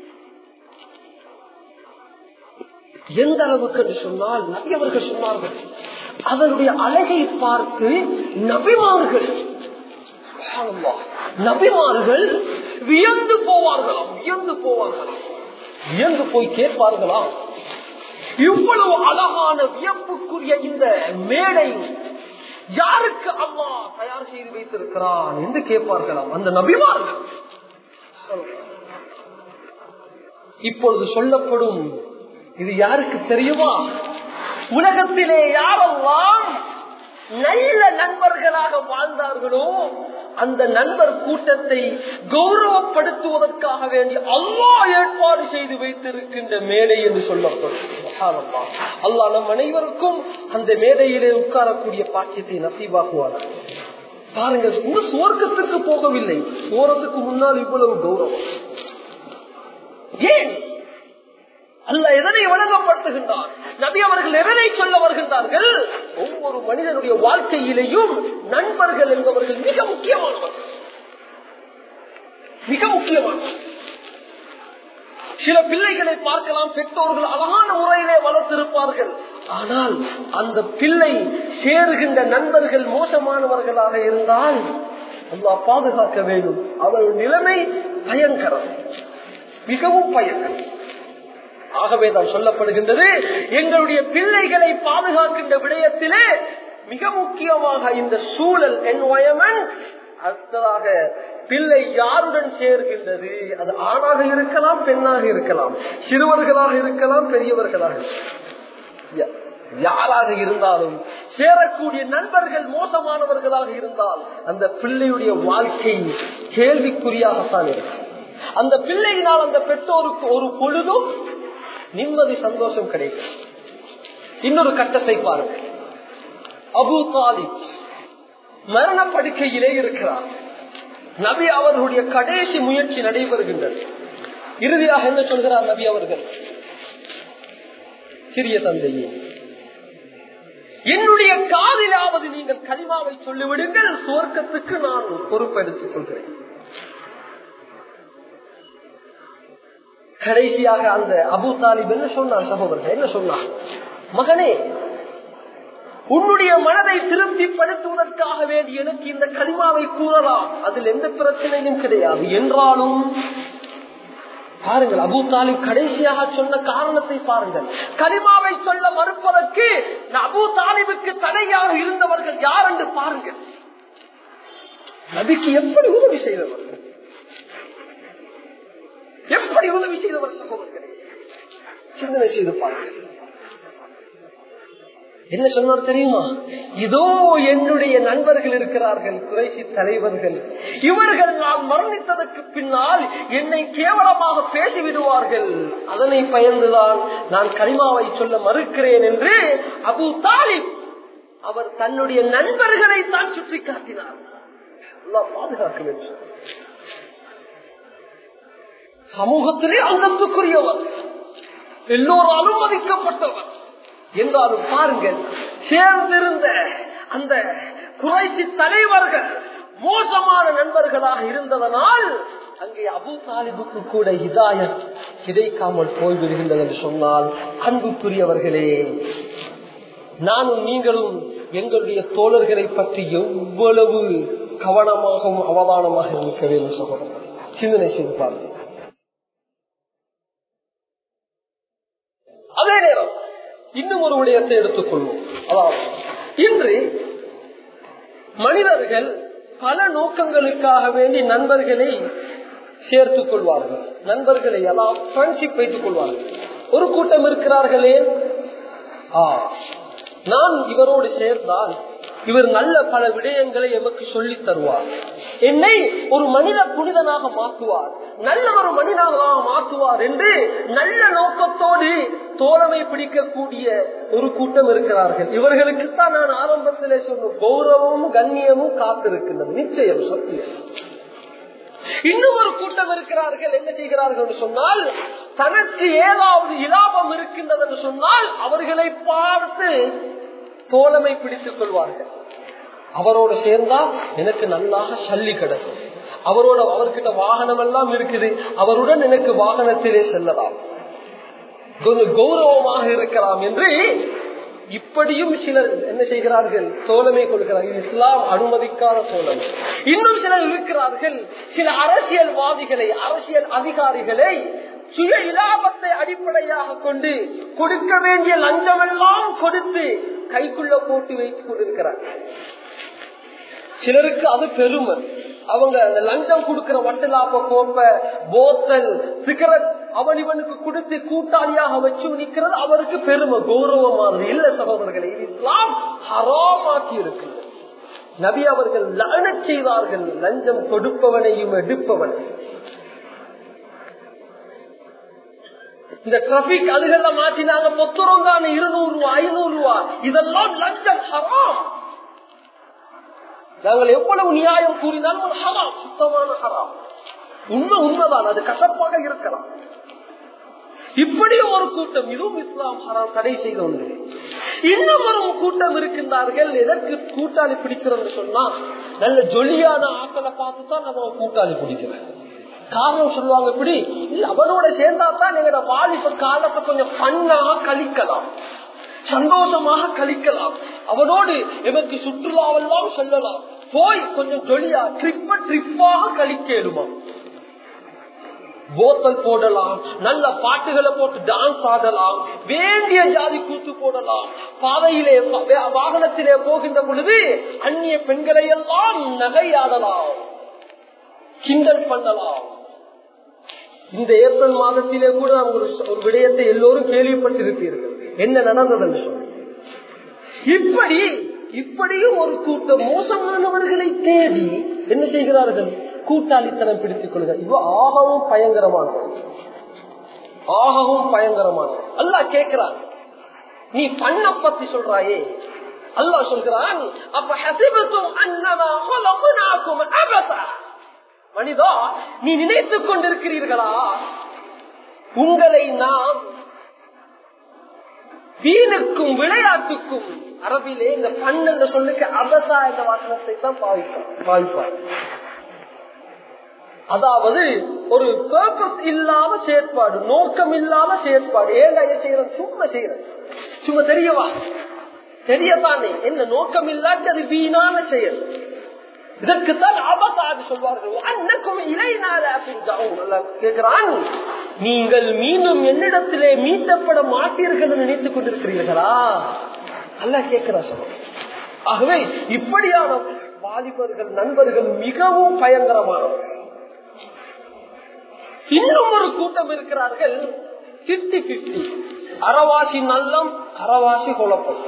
எந்த அளவுக்கு என்று சொன்னால் நபி அவர்கள் சொன்னார்கள் அதனுடைய அழகை பார்த்து நபிமார்கள் சுப்ஹானல்லாஹ், நபிமார்கள் வியந்து போவார்களாம் வியந்து போவார்களாம் வியந்து போய் கேட்பார்களாம் இவ்வளவு அழகான வியப்புக்குரிய இந்த மேடை யாருக்கு அல்லாஹ் தயார் செய்து வைத்திருக்கிறான் என்று கேட்பார்களாம் அந்த நபிமார்கள் இப்பொழுது சொல்லப்படும் இது யாருக்கு தெரியுமா உலகத்திலே யாரெல்லாம் நல்ல நண்பர்களாக வாழ்ந்தார்களோ அந்த நண்பர் கூட்டத்தை கௌரவப்படுத்துவதற்காக வேண்டி அல்லாஹ் ஏற்பாடு செய்து வைத்திருக்கின்ற மேடை என்று சொல்லப்படும் சுப்ஹானல்லாஹ். அல்லாஹ் நம் அனைவருக்கும் அந்த மேடையிலே உட்காரக்கூடிய பாக்கியத்தை நசீபாக்குவார் பாருங்க இன்னும் சுவர்க்கத்துக்கு போகவில்லை போறதுக்கு முன்னால் இவ்வளவு கௌரவம் ஏன் அல்ல எதனை வழங்கப்படுத்துகின்றார் நபி அவர்கள் எதனை சொல்ல வருகின்றார்கள் ஒவ்வொரு மனிதனுடைய வாழ்க்கையிலேயும் நண்பர்கள் என்பவர்கள் மிக முக்கியமானவர்கள் மிக முக்கியமானவர்கள் சில பிள்ளைகளை பார்க்கலாம் பெற்றோர்கள் அழகான முறையிலே வளர்த்திருப்பார்கள் ஆனால் அந்த பிள்ளை சேருகின்ற நண்பர்கள் மோசமானவர்களாக இருந்தால் அல்லாஹ் பாதுகாக்க வேண்டும் அவர்கள் நிலைமை பயங்கரம் மிகவும் பயங்கரம் ஆகவே தான் சொல்லப்படுகின்றது எங்களுடைய பிள்ளைகளை பாதுகாக்கின்ற விடயத்திலே மிக முக்கியமாக இந்த சூழல் என்வயன்மெண்ட் அடுத்ததாக பிள்ளை யாருடன் சேர்கின்றது அது ஆணாக இருக்கலாம் பெண்ணாக இருக்கலாம் சிறுவர்களாக இருக்கலாம் பெரியவர்களாக இருக்கலாம். யா- யாராக இருந்தாலும் சேரக்கூடிய நண்பர்கள் மோசமானவர்களாக இருந்தால் அந்த பிள்ளையுடைய வாழ்க்கை கேள்விக்குறியாகத்தான் இருக்கும் அந்த பிள்ளையினால் அந்த பெற்றோருக்கு ஒரு பொழுதும் நிம்மதி சந்தோஷம் கிடைக்கும் இன்னொரு கட்டத்தை பாருங்க அபு தாலிப் மரண படுக்கையிலே இருக்கிறார் நபி அவர்களுடைய கடைசி முயற்சி நடைபெறுகின்றது இறுதியாக என்ன சொல்கிறார் நபி அவர்கள் சிறிய தந்தையே என்னுடைய காதிலாவது நீங்கள் கலிமாவை சொல்லிவிடுங்கள் சுவர்க்கத்துக்கு நான் பொறுப்பெடுத்துக் கொள்கிறேன் கடைசியாக அந்த அபு தாலிப் என்ன சொன்னார் சகோதரர் என்ன சொன்னார் மகனே உன்னுடைய மனதை திருப்திப்படுத்துவதற்காக வேண்டி எனக்கு இந்த கலிமாவை கூறலாம் அதில் எந்த பிரச்சனையும் கிடையாது என்றாலும் பாருங்கள் அபு தாலிப் கடைசியாக சொன்ன காரணத்தை பாருங்கள் கலிமாவை சொல்ல மறுப்பதற்கு அபு தாலிபுக்கு தடையாக இருந்தவர்கள் யார் என்று பாருங்கள் நபிக்கு எப்படி உதவி செய்தவர்கள் எப்படி உதவி செய்தவர் சகோதரர்களே சிந்தனை செய்து பாருங்கள் என்ன சொன்னார் தெரியுமா இதோ என்னுடைய நண்பர்கள் இருக்கிறார்கள் குறைசி தலைவர்கள் இவர்கள் நான் மரணித்ததற்கு பின்னால் என்னை கேவலமாக பேசிவிடுவார்கள் அதனை பயந்துதான் நான் கரிமாவை சொல்ல மறுக்கிறேன் என்று அபு தாலிப் அவர் தன்னுடைய நண்பர்களை தான் சுற்றி காட்டினார் பாதுகாக்க வேண்டும் சமூகத்திலே அந்தத்துக்குரியவர் எல்லோராலும் மதிக்கப்பட்டவர் என்றாலும் பாருங்கள் சேர்ந்திருந்த அந்த குறைசி தலைவர்கள் மோசமான நண்பர்களாக இருந்ததனால் அங்கே அபு தாலிபுக்கு கூட ஹிதாயத் கிடைக்காமல் போய்விடுகின்றது என்று சொன்னால் அன்புக்குரியவர்களே நானும் நீங்களும் எங்களுடைய தோழர்களை பற்றி எவ்வளவு கவனமாகவும் அவதானமாக இருக்க வேண்டும் சகோதரர் சிந்தனை செய்து பாருங்கள் அதே நேரம் இன்னும் ஒரு விடயத்தை எடுத்துக்கொள்வோம் அதாவது இன்று மனிதர்கள் பல நோக்கங்களுக்காக வேண்டி நண்பர்களை சேர்த்துக் கொள்வார்கள் நண்பர்களை எல்லாம் ஃப்ரெண்ட்ஷிப் வைத்துக் கொள்வார்கள் ஒரு கூட்டம் இருக்கிறார்களே ஆ நான் இவரோடு சேர்ந்தால் இவர் நல்ல பல விடயங்களை எமக்கு சொல்லி தருவார் என்னை ஒரு மனித புனிதனாக மாற்றுவார் நல்ல ஒரு மனிதனாக மாற்றுவார் என்று நல்ல நோக்கத்தோடு தோழமை பிடிக்கக்கூடிய ஒரு கூட்டம் இருக்கிறார்கள் இவர்களுக்குத்தான் நான் ஆரம்பத்திலே சொன்ன கௌரவமும் கண்ணியமும் காத்திருக்கின்றது நிச்சயம் சத்தியம் இன்னும் ஒரு கூட்டம் இருக்கிறார்கள் என்ன செய்கிறார்கள் என்று சொன்னால் தனக்கு ஏதாவது இலாபம் இருக்கின்றது என்று சொன்னால் அவர்களை பார்த்து தோழமை பிடித்துக் கொள்வார்கள் அவரோடு சேர்ந்தா எனக்கு நல்லாக சல்லி கிடக்கும் அவரோட அவர்கிட்ட வாகனம் எல்லாம் இருக்குது அவருடன் எனக்கு வாகனத்திலே செல்லலாம் கொஞ்சம் கௌரவமாக இருக்கலாம் என்று இப்படியும் சிலர் என்ன செய்கிறார்கள் தோழமை கொள்கிறார்கள் இஸ்லாம் அனுமதிக்காத தோழமை இன்னும் சிலர் இருக்கிறார்கள் சில அரசியல்வாதிகளை அரசியல் அதிகாரிகளை சுய இலாபத்தை அடிப்படையாக கொண்டு கொடுக்க வேண்டிய லஞ்சமெல்லாம் கொடுத்து கைக்குள்ள போட்டு வைத்துக் கொண்டிருக்கிறார்கள் சிலருக்கு அது பெருமை அவங்க அந்த லஞ்சம் கொடுக்கிற வட்டலாப்ப கோப்ப போத்தல் சிகரெட் அவன் இவனுக்கு கொடுத்து கூட்டாளியாக வச்சு நிற்கிறது அவருக்கு பெருமை கௌரவமானது இல்ல சகோதரர்களை இஸ்லாம் ஹராமாக்கி இருக்கு நபி அவர்கள் லன செய்தார்கள் லஞ்சம் கொடுப்பவனையும் எடுப்பவனை இந்த டிராபிக் அதுகள்ல மாற்றினாங்க பொத்துரம் தானே இருநூறு ரூபா ஐநூறு ரூபா இதெல்லாம் லஞ்சம் ஹராம் நாங்கள் எவ்வளவு நியாயம் கூறினாலும் அது ஹராம் சுத்தமான ஹராம் உண்மை உண்மைதான் அது கசப்பாக இருக்கலாம் இப்படியும் ஒரு கூட்டம் இதுவும் இஸ்லாம் ஹராம் தடை செய்த ஒன்று இன்னும் ஒரு கூட்டம் இருக்கின்றார்கள் எதற்கு கூட்டாளி பிடிக்கிறது சொன்னா நல்ல ஜொலியான ஆக்களை பார்த்து தான் நம்ம கூட்டாளி பிடிக்கிறேன் காரணம் சொல்லுவாங்க இப்படி இல்ல அவனோட சேர்ந்தா தான் எங்களோட வாலிப காலத்தை கொஞ்சம் பண்ணாக கழிக்கலாம் சந்தோஷமாக கழிக்கலாம் அவனோடு எமக்கு சுற்றுலாவெல்லாம் செல்லலாம் போய் கொஞ்சம் ஜொலியா ட்ரிப்ப ட்ரிப்பாக கழிக்க எழுமா போத்தல் போடலாம் நல்ல பாட்டுகளை போட்டு டான்ஸ் ஆடலாம் வேண்டிய ஜாதி கூத்து போடலாம் பாதையிலே வாகனத்திலே போகின்ற பொழுது அந்நிய பெண்களை எல்லாம் நகையாடலாம் கிண்டல் பண்ணலாம் இந்த ஏப்ரல் மாதத்திலே கூட ஒரு ஒரு விடயத்தை எல்லோரும் கேள்விப்பட்டிருப்பீர்கள் என்ன நடந்தது இப்படி இப்படியும் ஒரு கூட்டம் மோசமானவர்களை தேடி என்ன செய்கிறார்கள் கூட்டாளித்தனம் பிடித்துக் கொள்கிறார் இவ ஆகவும் பயங்கரமானவன் ஆகவும் பயங்கரமானவன் அல்லா கேட்கிறான் நீ பண்ண பத்தி சொல்றாயே அல்லா சொல்கிறான் அப்ப ஹசிபத்தும் அன்னமா அபதா மனிதா நீ நினைத்துக் கொண்டிருக்கிறீர்களா உங்களை நாம் வீணுக்கும் விளையாட்டுக்கும் அரபிலே இந்த பண் என்ற சொல்லுக்கு அபதா என்ற வாசனத்தை தான் பாவிப்பார் பாவிப்பார் அதாவது ஒரு பர்பஸ் இல்லாத செயற்பாடு நோக்கம் இல்லாத செயற்பாடு ஏன் செய்யறேன் சும்மா செய்யறேன் சும்மா தெரியவா தெரியத்தானே என்ன நோக்கம் இல்லாட்டி அது வீணான செயல் இதற்குத்தான் ஆபத்தாது சொல்வார்கள் அன்னக்கும் இலைநாத கேட்கிறான் நீங்கள் மீண்டும் என்னிடத்திலே மீட்டப்பட மாட்டீர்கள் என்று நினைத்துக் கொண்டிருக்கிறீர்களா அல்ல கேட்கிறா சொல்ல ஆகவே இப்படியான வாலிபர்கள் நண்பர்கள் மிகவும் பயங்கரமானவர்கள் இன்னும் ஒரு கூட்டம் இருக்கிறார்கள் பிப்டி பிப்டி அறவாசி நல்லம் அறவாசி குழப்பம்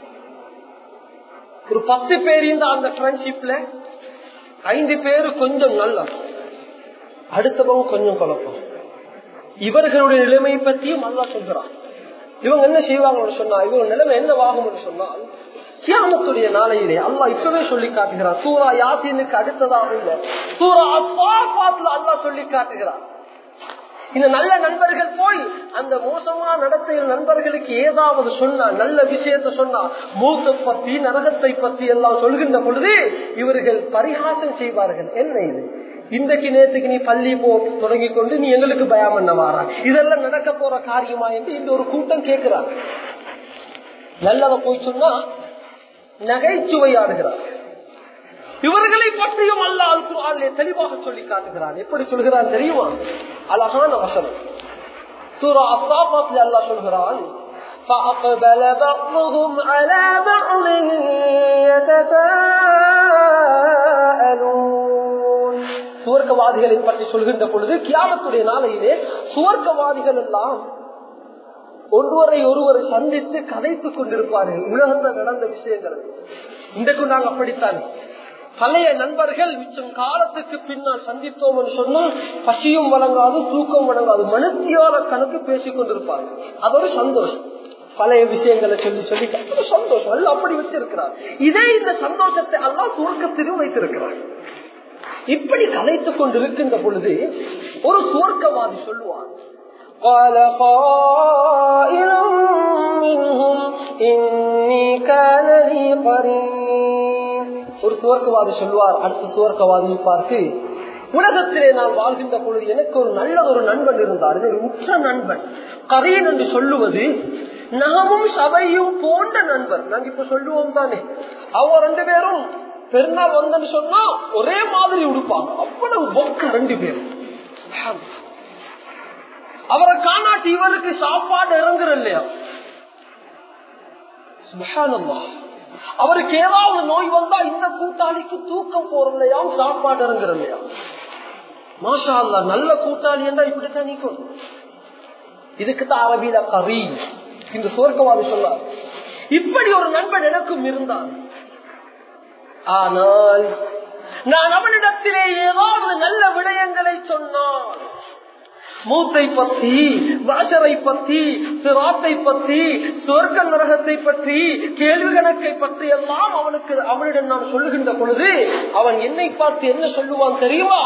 ஒரு பத்து பேர் இந்த அந்த ஃப்ரெண்ட்ஷிப்ல ஐந்து பேரு கொஞ்சம் நல்லம் அடுத்தவங்க கொஞ்சம் குழப்பம் இவர்களுடைய நிலைமை பத்தியும் நல்லா சொல்கிறான் இவங்க என்ன செய்வாங்கன்னு சொன்னா இவங்க நிலைமை என்னவாகும் சொன்னால் கியாமத்துடைய நாளையிலே அல்லா இப்பவே சொல்லி காட்டுகிறார் சூரா யாத்தினுக்கு அடுத்ததாக இல்ல சூரா அஸ்வாபாத்ல அல்லா சொல்லி காட்டுகிறார் இந்த நல்ல நண்பர்கள் போய் அந்த மோசமான நடத்தையில் நண்பர்களுக்கு ஏதாவது சொன்னா நல்ல விஷயத்த சொன்னா மூத்த பத்தி நரகத்தை பத்தி எல்லாம் சொல்கின்ற பொழுது இவர்கள் பரிகாசம் செய்வார்கள் என்ன இது இன்றைக்கு நேற்றுக்கு நீ பள்ளி போ தொடங்கி கொண்டு நீ எங்களுக்கு பயம் பண்ண வாரா இதெல்லாம் நடக்க போற காரியமா என்று இந்த ஒரு கூட்டம் கேட்கிறாங்க நல்லத போய் சொன்னா நகைச்சுவையாடுகிறார் இவர்களை பற்றியும் அல்ல அல் குரானிலே தெளிவாக சொல்லி காட்டுகிறான் எப்படி சொல்கிறான் தெரியுமா அழகான வசனம் சூரா அசாபாத்ல அல்லாஹ் சொல்கிறான் فأقبل بعضهم على بعض يتساءلون சுவர்க்கவாதிகளை பற்றி சொல்கின்ற பொழுது கியாமத்துடைய நாளையிலே சுவர்க்கவாதிகள் எல்லாம் ஒருவரை ஒருவர் சந்தித்து கதைத்துக் கொண்டிருப்பார்கள் உலகத்தில் நடந்த விஷயங்கள் இன்றைக்கு நாங்கள் அப்படித்தான் பழைய நண்பர்கள் மிச்சம் காலத்துக்கு பின்னால் சந்தித்தோம் என்று சொன்னால் பசியும் வழங்காது தூக்கம் வழங்காது மனுத்தியால கணக்கு பேசிக் கொண்டிருப்பார்கள் அது ஒரு சந்தோஷம் பழைய விஷயங்களை சொல்லி சொல்லி ஒரு சந்தோஷம் அல்ல அப்படி வச்சிருக்கிறார் இதே இந்த சந்தோஷத்தை அல்லா சுவர்க்கத்திலும் வைத்திருக்கிறார் இப்படி கலைத்துக் கொண்டிருக்கின்ற பொழுது ஒரு சுவர்க்கவாதி சொல்லுவார் قال قائل منهم إني كان لي قرين ஒரு சுவர்க்கவாதி சொல்வார் அடுத்த சுவர்க்கவாதியை பார்த்து உலகத்திலே நான் வாழ்கின்ற பொழுது எனக்கு ஒரு நல்ல ஒரு நண்பன் இருந்தார் ஒரு உற்ற நண்பன் கரீன் என்று சொல்லுவது நாமும் சபையும் போன்ற நண்பர் நாங்க இப்ப சொல்லுவோம் தானே அவங்க ரெண்டு பேரும் பெருநாள் வந்தன்னு சொன்னா ஒரே மாதிரி உடுப்பாங்க அவ்வளவு பொக்க ரெண்டு பேரும் அவரை காணாட்டி இவருக்கு சாப்பாடு இறங்குற இல்லையா அவருக்கு ஏதாவது நோய் வந்தா இந்த கூட்டாளிக்கு தூக்கம் போற இல்லையா சாப்பாடு இறங்குற இல்லையா மாஷா அல்லா நல்ல கூட்டாளி என்றா இப்படித்தான் நீக்கும் இதுக்குதான் அரபியில கரி இந்த சுவர்க்கவாதி சொன்னார் இப்படி ஒரு நண்பன் எனக்கும் இருந்தான் ஆனால் நான் அவனிடத்திலே ஏதாவது நல்ல விடயங்களை சொன்னான் மூத்தை பத்தி வாசரை பத்தி சிராத்தை பத்தி சொர்க்க நரகத்தை பற்றி கேள்வி கணக்கை பற்றி எல்லாம் அவனுக்கு அவனிடம் நாம் சொல்லுகின்ற பொழுது அவன் என்னை பார்த்து என்ன சொல்லுவான் தெரியுமா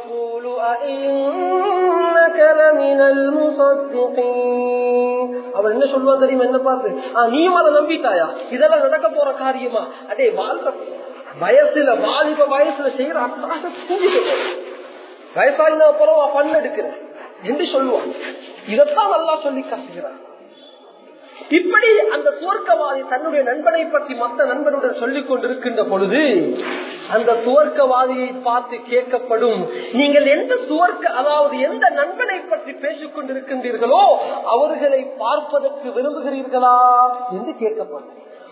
அவன் என்ன சொல்லுவான் தெரியுமா என்ன பார்த்து நீயும் அதை நம்பிட்டாயா இதெல்லாம் நடக்க போற காரியமா அடே வாழ்க்கை வயசுல வாலிப வயசுல செய்யற அட்டாசம் செஞ்சுட்டு வயசாயினா அப்புறம் பண்ண எடுக்கிறேன் என்று சொல்லுவான் இதைத்தான் நல்லா சொல்லி காட்டுகிறார் இப்படி அந்த சுவர்க்கவாதி தன்னுடைய நண்பனை பற்றி மற்ற நண்பனுடன் சொல்லிக் கொண்டிருக்கின்ற பொழுது அந்த சுவர்க்கவாதியை பார்த்து கேட்கப்படும் நீங்கள் எந்த சுவர்க்க அதாவது எந்த நண்பனை பற்றி பேசிக் கொண்டிருக்கின்றீர்களோ அவர்களை பார்ப்பதற்கு விரும்புகிறீர்களா என்று கேட்கப்படும்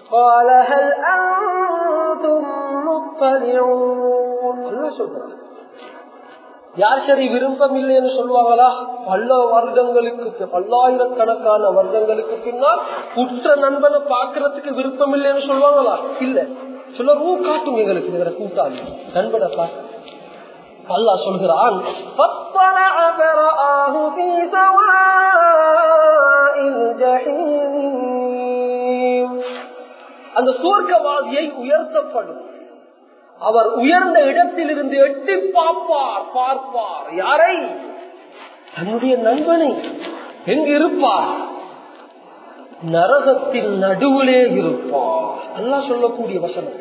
சொல்றாங்க யார் சரி விருப்பம் இல்லைன்னு சொல்லுவாங்களா பல வருடங்களுக்கு பல்லாயிரக்கணக்கான வருடங்களுக்கு பின்னால் குற்ற நண்பனை பாக்குறதுக்கு விருப்பம் இல்லைன்னு சொல்லுவாங்களா இல்ல சொல்ல ரூ காட்டும் எங்களுக்கு எங்களை கூட்டாளி நண்பனை பார்க்க அல்லா சொல்கிறான் அந்த சூர்க்கவாதியை உயர்த்தப்படும் அவர் உயர்ந்த இடத்திலிருந்து எட்டி பார்ப்பார் பார்ப்பார் யாரை தன்னுடைய நண்பனை எங்கு இருப்பார் நரகத்தின் நடுவிலே இருப்பார் நல்லா சொல்லக்கூடிய வசனம்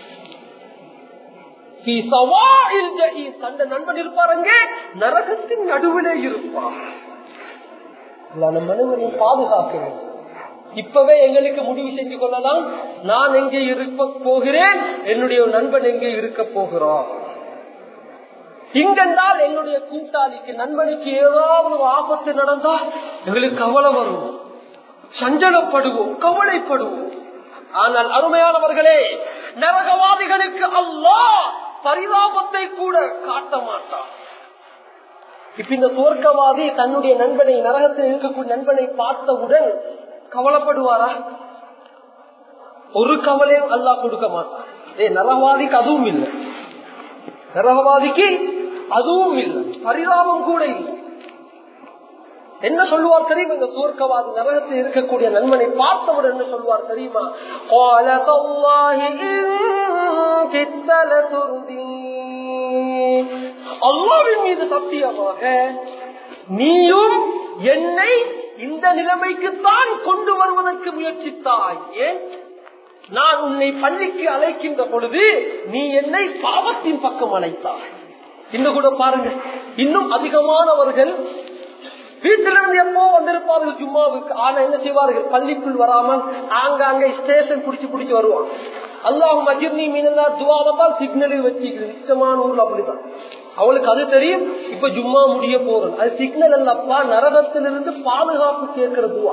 தந்த நண்பன் இருப்பார் அங்கே நரகத்தின் நடுவிலே இருப்பார் நம்ம மனிதனையும் பாதுகாக்க வேண்டும் இப்பவே எங்களுக்கு முடிவு செஞ்சு கொள்ளலாம் நான் எங்கே இருக்க போகிறேன் என்னுடைய நண்பன் எங்கே இருக்க போகிறான் இங்கென்றால் என்னுடைய கூட்டாளிக்கு நண்பனுக்கு ஏதாவது ஒரு ஆபத்து நடந்தா எங்களுக்கு கவலை வரும் சஞ்சலப்படுவோம் கவலைப்படுவோம் ஆனால் அருமையானவர்களே நரகவாதிகளுக்கு அல்லாஹ் பரிதாபத்தை கூட காட்ட மாட்டான் இப்ப இந்த சுவர்க்கவாதி தன்னுடைய நண்பனை நரகத்தில் இருக்கக்கூடிய நண்பனை பார்த்தவுடன் கவலைப்படுவாரா ஒரு கவலையும் அல்லாஹ் கொடுக்க மாட்டான் ஏ நரகவாதிக்கு அதுவும் இல்லை நரகவாதிக்கு அதுவும் இல்லை பரிதாபம் கூட இல்லை என்ன சொல்லுவார் தெரியுமா இந்த சுவர்க்கவாதி நரகத்தில் இருக்கக்கூடிய நண்பனை பார்த்தவுடன் என்ன சொல்லுவார் தெரியுமா قَالَ تَاللَّهِ إِن كِدتَّ لَتُرْدِينِ அல்லாஹ்வின் மீது சத்தியமாக நீயும் என்னை இந்த நிலைமைக்குத்தான் கொண்டு வருவதற்கு முயற்சித்தாய் ஏன் நான் உன்னை பள்ளிக்கு அழைக்கின்ற பொழுது நீ என்னை பாவத்தின் பக்கம் அழைத்தாய் இன்னும் கூட பாருங்க இன்னும் அதிகமானவர்கள் வீட்டிலிருந்து எப்போ வந்திருப்பார்கள் ஜும்மாவுக்கு ஆனா என்ன செய்வார்கள் பள்ளிக்குள் வராமல் ஆங்காங்க ஸ்டேஷன் புடிச்சு புடிச்சு வருவாங்க அல்லாஹ் மஜிர்னி மீனல்லா துவாவத்தான் சிக்னலில் வச்சுக்கிறது நிச்சயமான ஊர்ல அப்படிதான் அவளுக்கு அது தெரியும் இப்ப ஜும்மா முடிய போறது அது சிக்னல் அல்லப்பா நரகத்திலிருந்து பாதுகாப்பு கேட்கிற துவா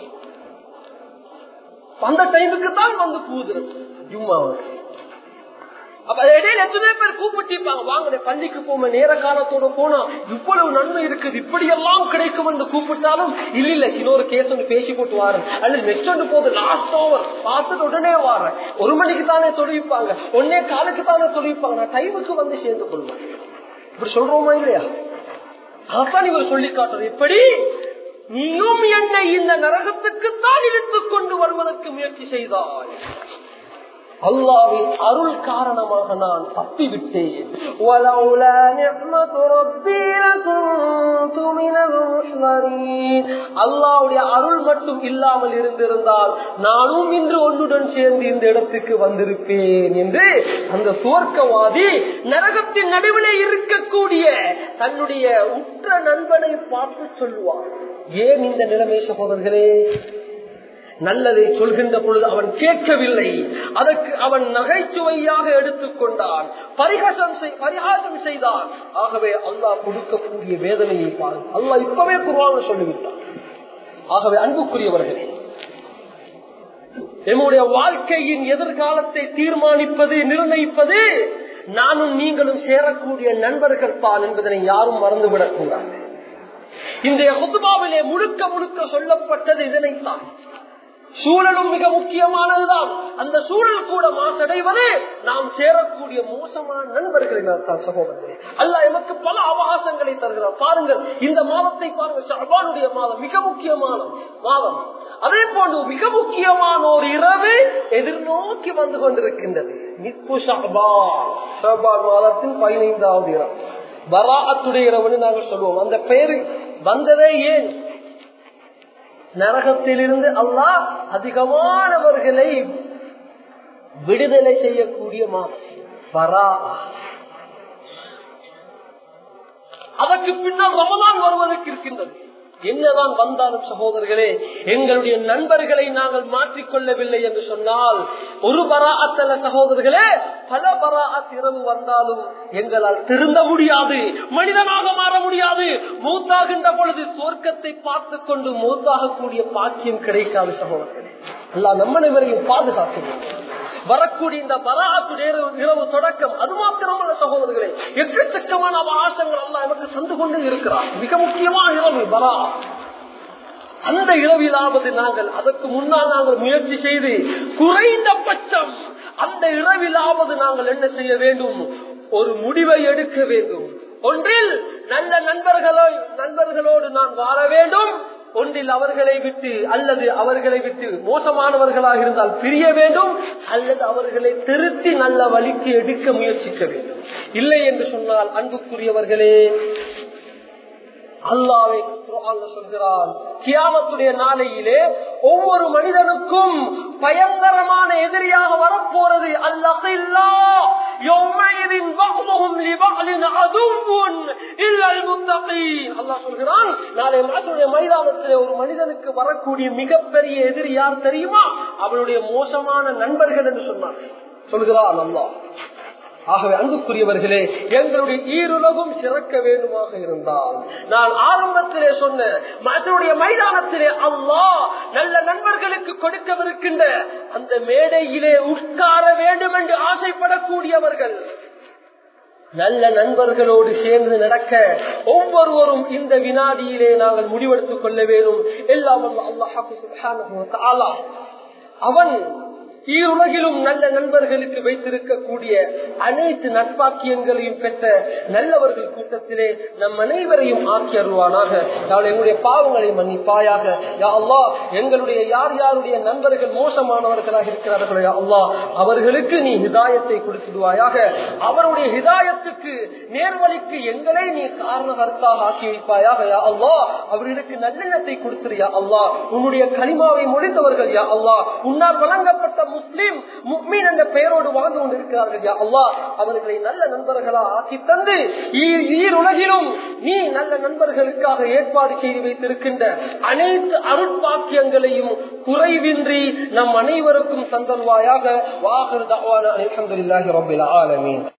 அந்த டைமுக்கு தான் வந்து பூதுறது ஜும்மாவுக்கு அப்ப இடையில எத்தனை பேர் கூப்பிட்டிருப்பாங்க வாங்க பள்ளிக்கு போம நேர காலத்தோட போனா இவ்வளவு நன்மை இருக்குது இப்படி எல்லாம் கிடைக்கும் என்று கூப்பிட்டாலும் இல்ல இல்ல இன்னொரு கேஸ் ஒன்று பேசி போட்டு வாரேன் அல்லது நெக்ஸ்ட் போது லாஸ்ட் ஓவர் பார்த்துட்டு உடனே வாரேன் ஒரு மணிக்கு தானே தொழிப்பாங்க ஒன்னே காலுக்கு தானே தொழிப்பாங்க நான் டைமுக்கு வந்து சேர்ந்து கொள்வேன் இப்படி சொல்றோமா இல்லையா அதான் இவர் சொல்லி காட்டுறது எப்படி நீயும் என்னை இந்த நரகத்துக்குத்தான் இழுத்துக் கொண்டு வருவதற்கு முயற்சி செய்தாய் அல்லாவின் அருள் காரணமாக நான் தப்பிவிட்டேன் அல்லாவுடைய அருள் மட்டும் இல்லாமல் இருந்திருந்தால் நானும் இன்று ஒன்றுடன் சேர்ந்து இந்த இடத்துக்கு வந்திருப்பேன் என்று அந்த சுவர்க்கவாதி நரகத்தின் நடுவிலே இருக்கக்கூடிய தன்னுடைய உற்ற நண்பனை பார்த்து சொல்லுவார் ஏன் இந்த நிலைமை சகோதரர்களே நல்லதை சொல்கின்ற பொழுது அவன் கேட்கவில்லை அதற்கு அவன் நகைச்சுவையாக எடுத்துக்கொண்டான் பரிகாசம் பரிகாசம் செய்தான் ஆகவே அல்லாஹ் கொடுக்கக்கூடிய வேதனையை பாரு அல்லாஹ் இப்பவே குருவாக சொல்லிவிட்டான் ஆகவே அன்புக்குரியவர்களே நம்முடைய வாழ்க்கையின் எதிர்காலத்தை தீர்மானிப்பது நிர்ணயிப்பது நானும் நீங்களும் சேரக்கூடிய நண்பர்கள் தான் என்பதனை யாரும் மறந்துவிடக் கூடாது இன்றைய குத்துபாவிலே முழுக்க முழுக்க சொல்லப்பட்டது இதனைத்தான் சூழலும் மிக முக்கியமானதுதான் அந்த சூழல் கூட மாசடைவது நாம் சேரக்கூடிய மோசமான நண்பர்களின் சகோதரர்களே அல்ல எமக்கு பல அவகாசங்களை தருகிறார் பாருங்கள் இந்த மாதத்தை பாருங்கள் ஷபானுடைய மாதம் மிக முக்கியமான மாதம் அதே போன்று மிக முக்கியமான ஒரு இரவு எதிர்நோக்கி வந்து கொண்டிருக்கின்றது நிப்பு ஷபான் ஷபான் மாதத்தின் பதினைந்தாவது இரவு வராத்துடைய இரவுன்னு நாங்கள் சொல்லுவோம் அந்த பெயர் வந்ததே ஏன் நரகத்திலிருந்து அல்லாஹ் அதிகமானவர்களை விடுதலை செய்யக்கூடிய மாதம் வரா அதற்கு பின்னால் ரமதான் வருவதற்கு இருக்கின்றது என்னதான் வந்தாலும் சகோதரர்களே எங்களுடைய நண்பர்களை நாங்கள் மாற்றிக்கொள்ளவில்லை என்று சொன்னால் ஒரு பராஅத்தல்ல சகோதரர்களே பல பராஅத் இரவு வந்தாலும் எங்களால் திருந்த முடியாது மனிதனாக மாற முடியாது மூத்தாகின்ற பொழுது சொர்க்கத்தை பார்த்து கொண்டு மூத்தாகக்கூடிய பாக்கியம் கிடைக்காது சகோதரர்களே அல்லா நம்மனைவரையும் பாதுகாக்கணும் வரக்கூடிய இந்த பராத்துடைய இரவு தொடக்கம் அது மாத்திரமல்ல சகோதரர்களே எக்கச்சக்கமான அவகாசங்கள் எல்லாம் எனக்கு தந்து கொண்டு இருக்கிறார் மிக முக்கியமான இரவு பரா அந்த இரவிலாவது நாங்கள் அதற்கு முன்னால் நாங்கள் முயற்சி செய்து குறைந்தபட்சம் அந்த இரவிலாவது நாங்கள் என்ன செய்ய வேண்டும் ஒரு முடிவை எடுக்க வேண்டும் ஒன்றில் நல்ல நண்பர்களோ நண்பர்களோடு நான் வாழ வேண்டும் ஒன்றில் அவர்களை விட்டு அல்லது அவர்களை விட்டு மோசமானவர்களாக இருந்தால் பிரிய வேண்டும் அல்லது அவர்களை திருத்தி நல்ல வழிக்கு எடுக்க முயற்சிக்க வேண்டும் இல்லை என்று சொன்னால் அன்புக்குரியவர்களே அல்லாவை சொல்கிறான் கியாமத்துடைய நாளையிலே ஒவ்வொரு மனிதனுக்கும் பயங்கரமான எதிரியாக வரப்போறது அல்லா يومئذ بعضهم لبعض عدو إلا المتقين அல்லாஹ் சொல்கிறான் நாளை மாற்றுடைய மைதானத்திலே ஒரு மனிதனுக்கு வரக்கூடிய மிகப்பெரிய எதிரி யார் தெரியுமா அவனுடைய மோசமான நண்பர்கள் என்று சொன்னார் சொல்கிறான் அல்லாஹ் ஆகவே அன்புக்குரியவர்களே எங்களுடைய ஈருலகும் சிறக்க வேண்டுமாக இருந்தால் நான் ஆரம்பத்திலே சொன்ன மற்றடைய மைதானத்திலே அல்லாஹ் நல்ல நண்பர்களுக்கு கொடுக்கவிருக்கின்ற அந்த மேடையிலே உட்கார வேண்டும் என்று ஆசைப்படக்கூடியவர்கள் நல்ல நண்பர்களோடு சேர்ந்து நடக்க ஒவ்வொருவரும் இந்த வினாடியிலே நாங்கள் முடிவெடுத்துக் கொள்ள வேண்டும் எல்லாம் அல்லாஹ் அவன் ஈருலகிலும் நல்ல நண்பர்களுக்கு வைத்திருக்கக்கூடிய அனைத்து நட்பாக்கியங்களையும் பெற்ற நல்லவர்கள் கூட்டத்திலே நம் அனைவரையும் ஆக்கி அருவானாக யாழ் எங்களுடைய பாவங்களை மன்னிப்பாயாக யா அல்லா எங்களுடைய யார் யாருடைய நண்பர்கள் மோசமானவர்களாக இருக்கிறார்களோ யா அல்லா அவர்களுக்கு நீ ஹிதாயத்தை கொடுத்துடுவாயாக அவருடைய ஹிதாயத்துக்கு நேர்வழிக்கு எங்களை நீ காரணகர்த்தாக ஆக்கி வைப்பாயாக யா அல்லா அவர்களுக்கு நல்லெண்ணத்தை கொடுத்துரு யா அல்லா உன்னுடைய கனிமாவை முடித்தவர்கள் யா அல்லா உன்னால் வழங்கப்பட்ட முஸ்லிம் முக்மீன் என்ற பெயரோடு வாழ்ந்து கொண்டிருக்கிறார்கள் யா அல்லாஹ் அவர்களை நல்ல நண்பர்களா ஆக்கி தந்து ஈர் உலகிலும் நீ நல்ல நண்பர்களுக்காக ஏற்பாடு செய்து வைத்திருக்கின்ற அனைத்து அருட்பாக்கியங்களையும் குறைவின்றி நம் அனைவருக்கும் தந்தல்வாயாக வாகர் தவான அலமதுல்லாஹி ரபில் ஆலமீன்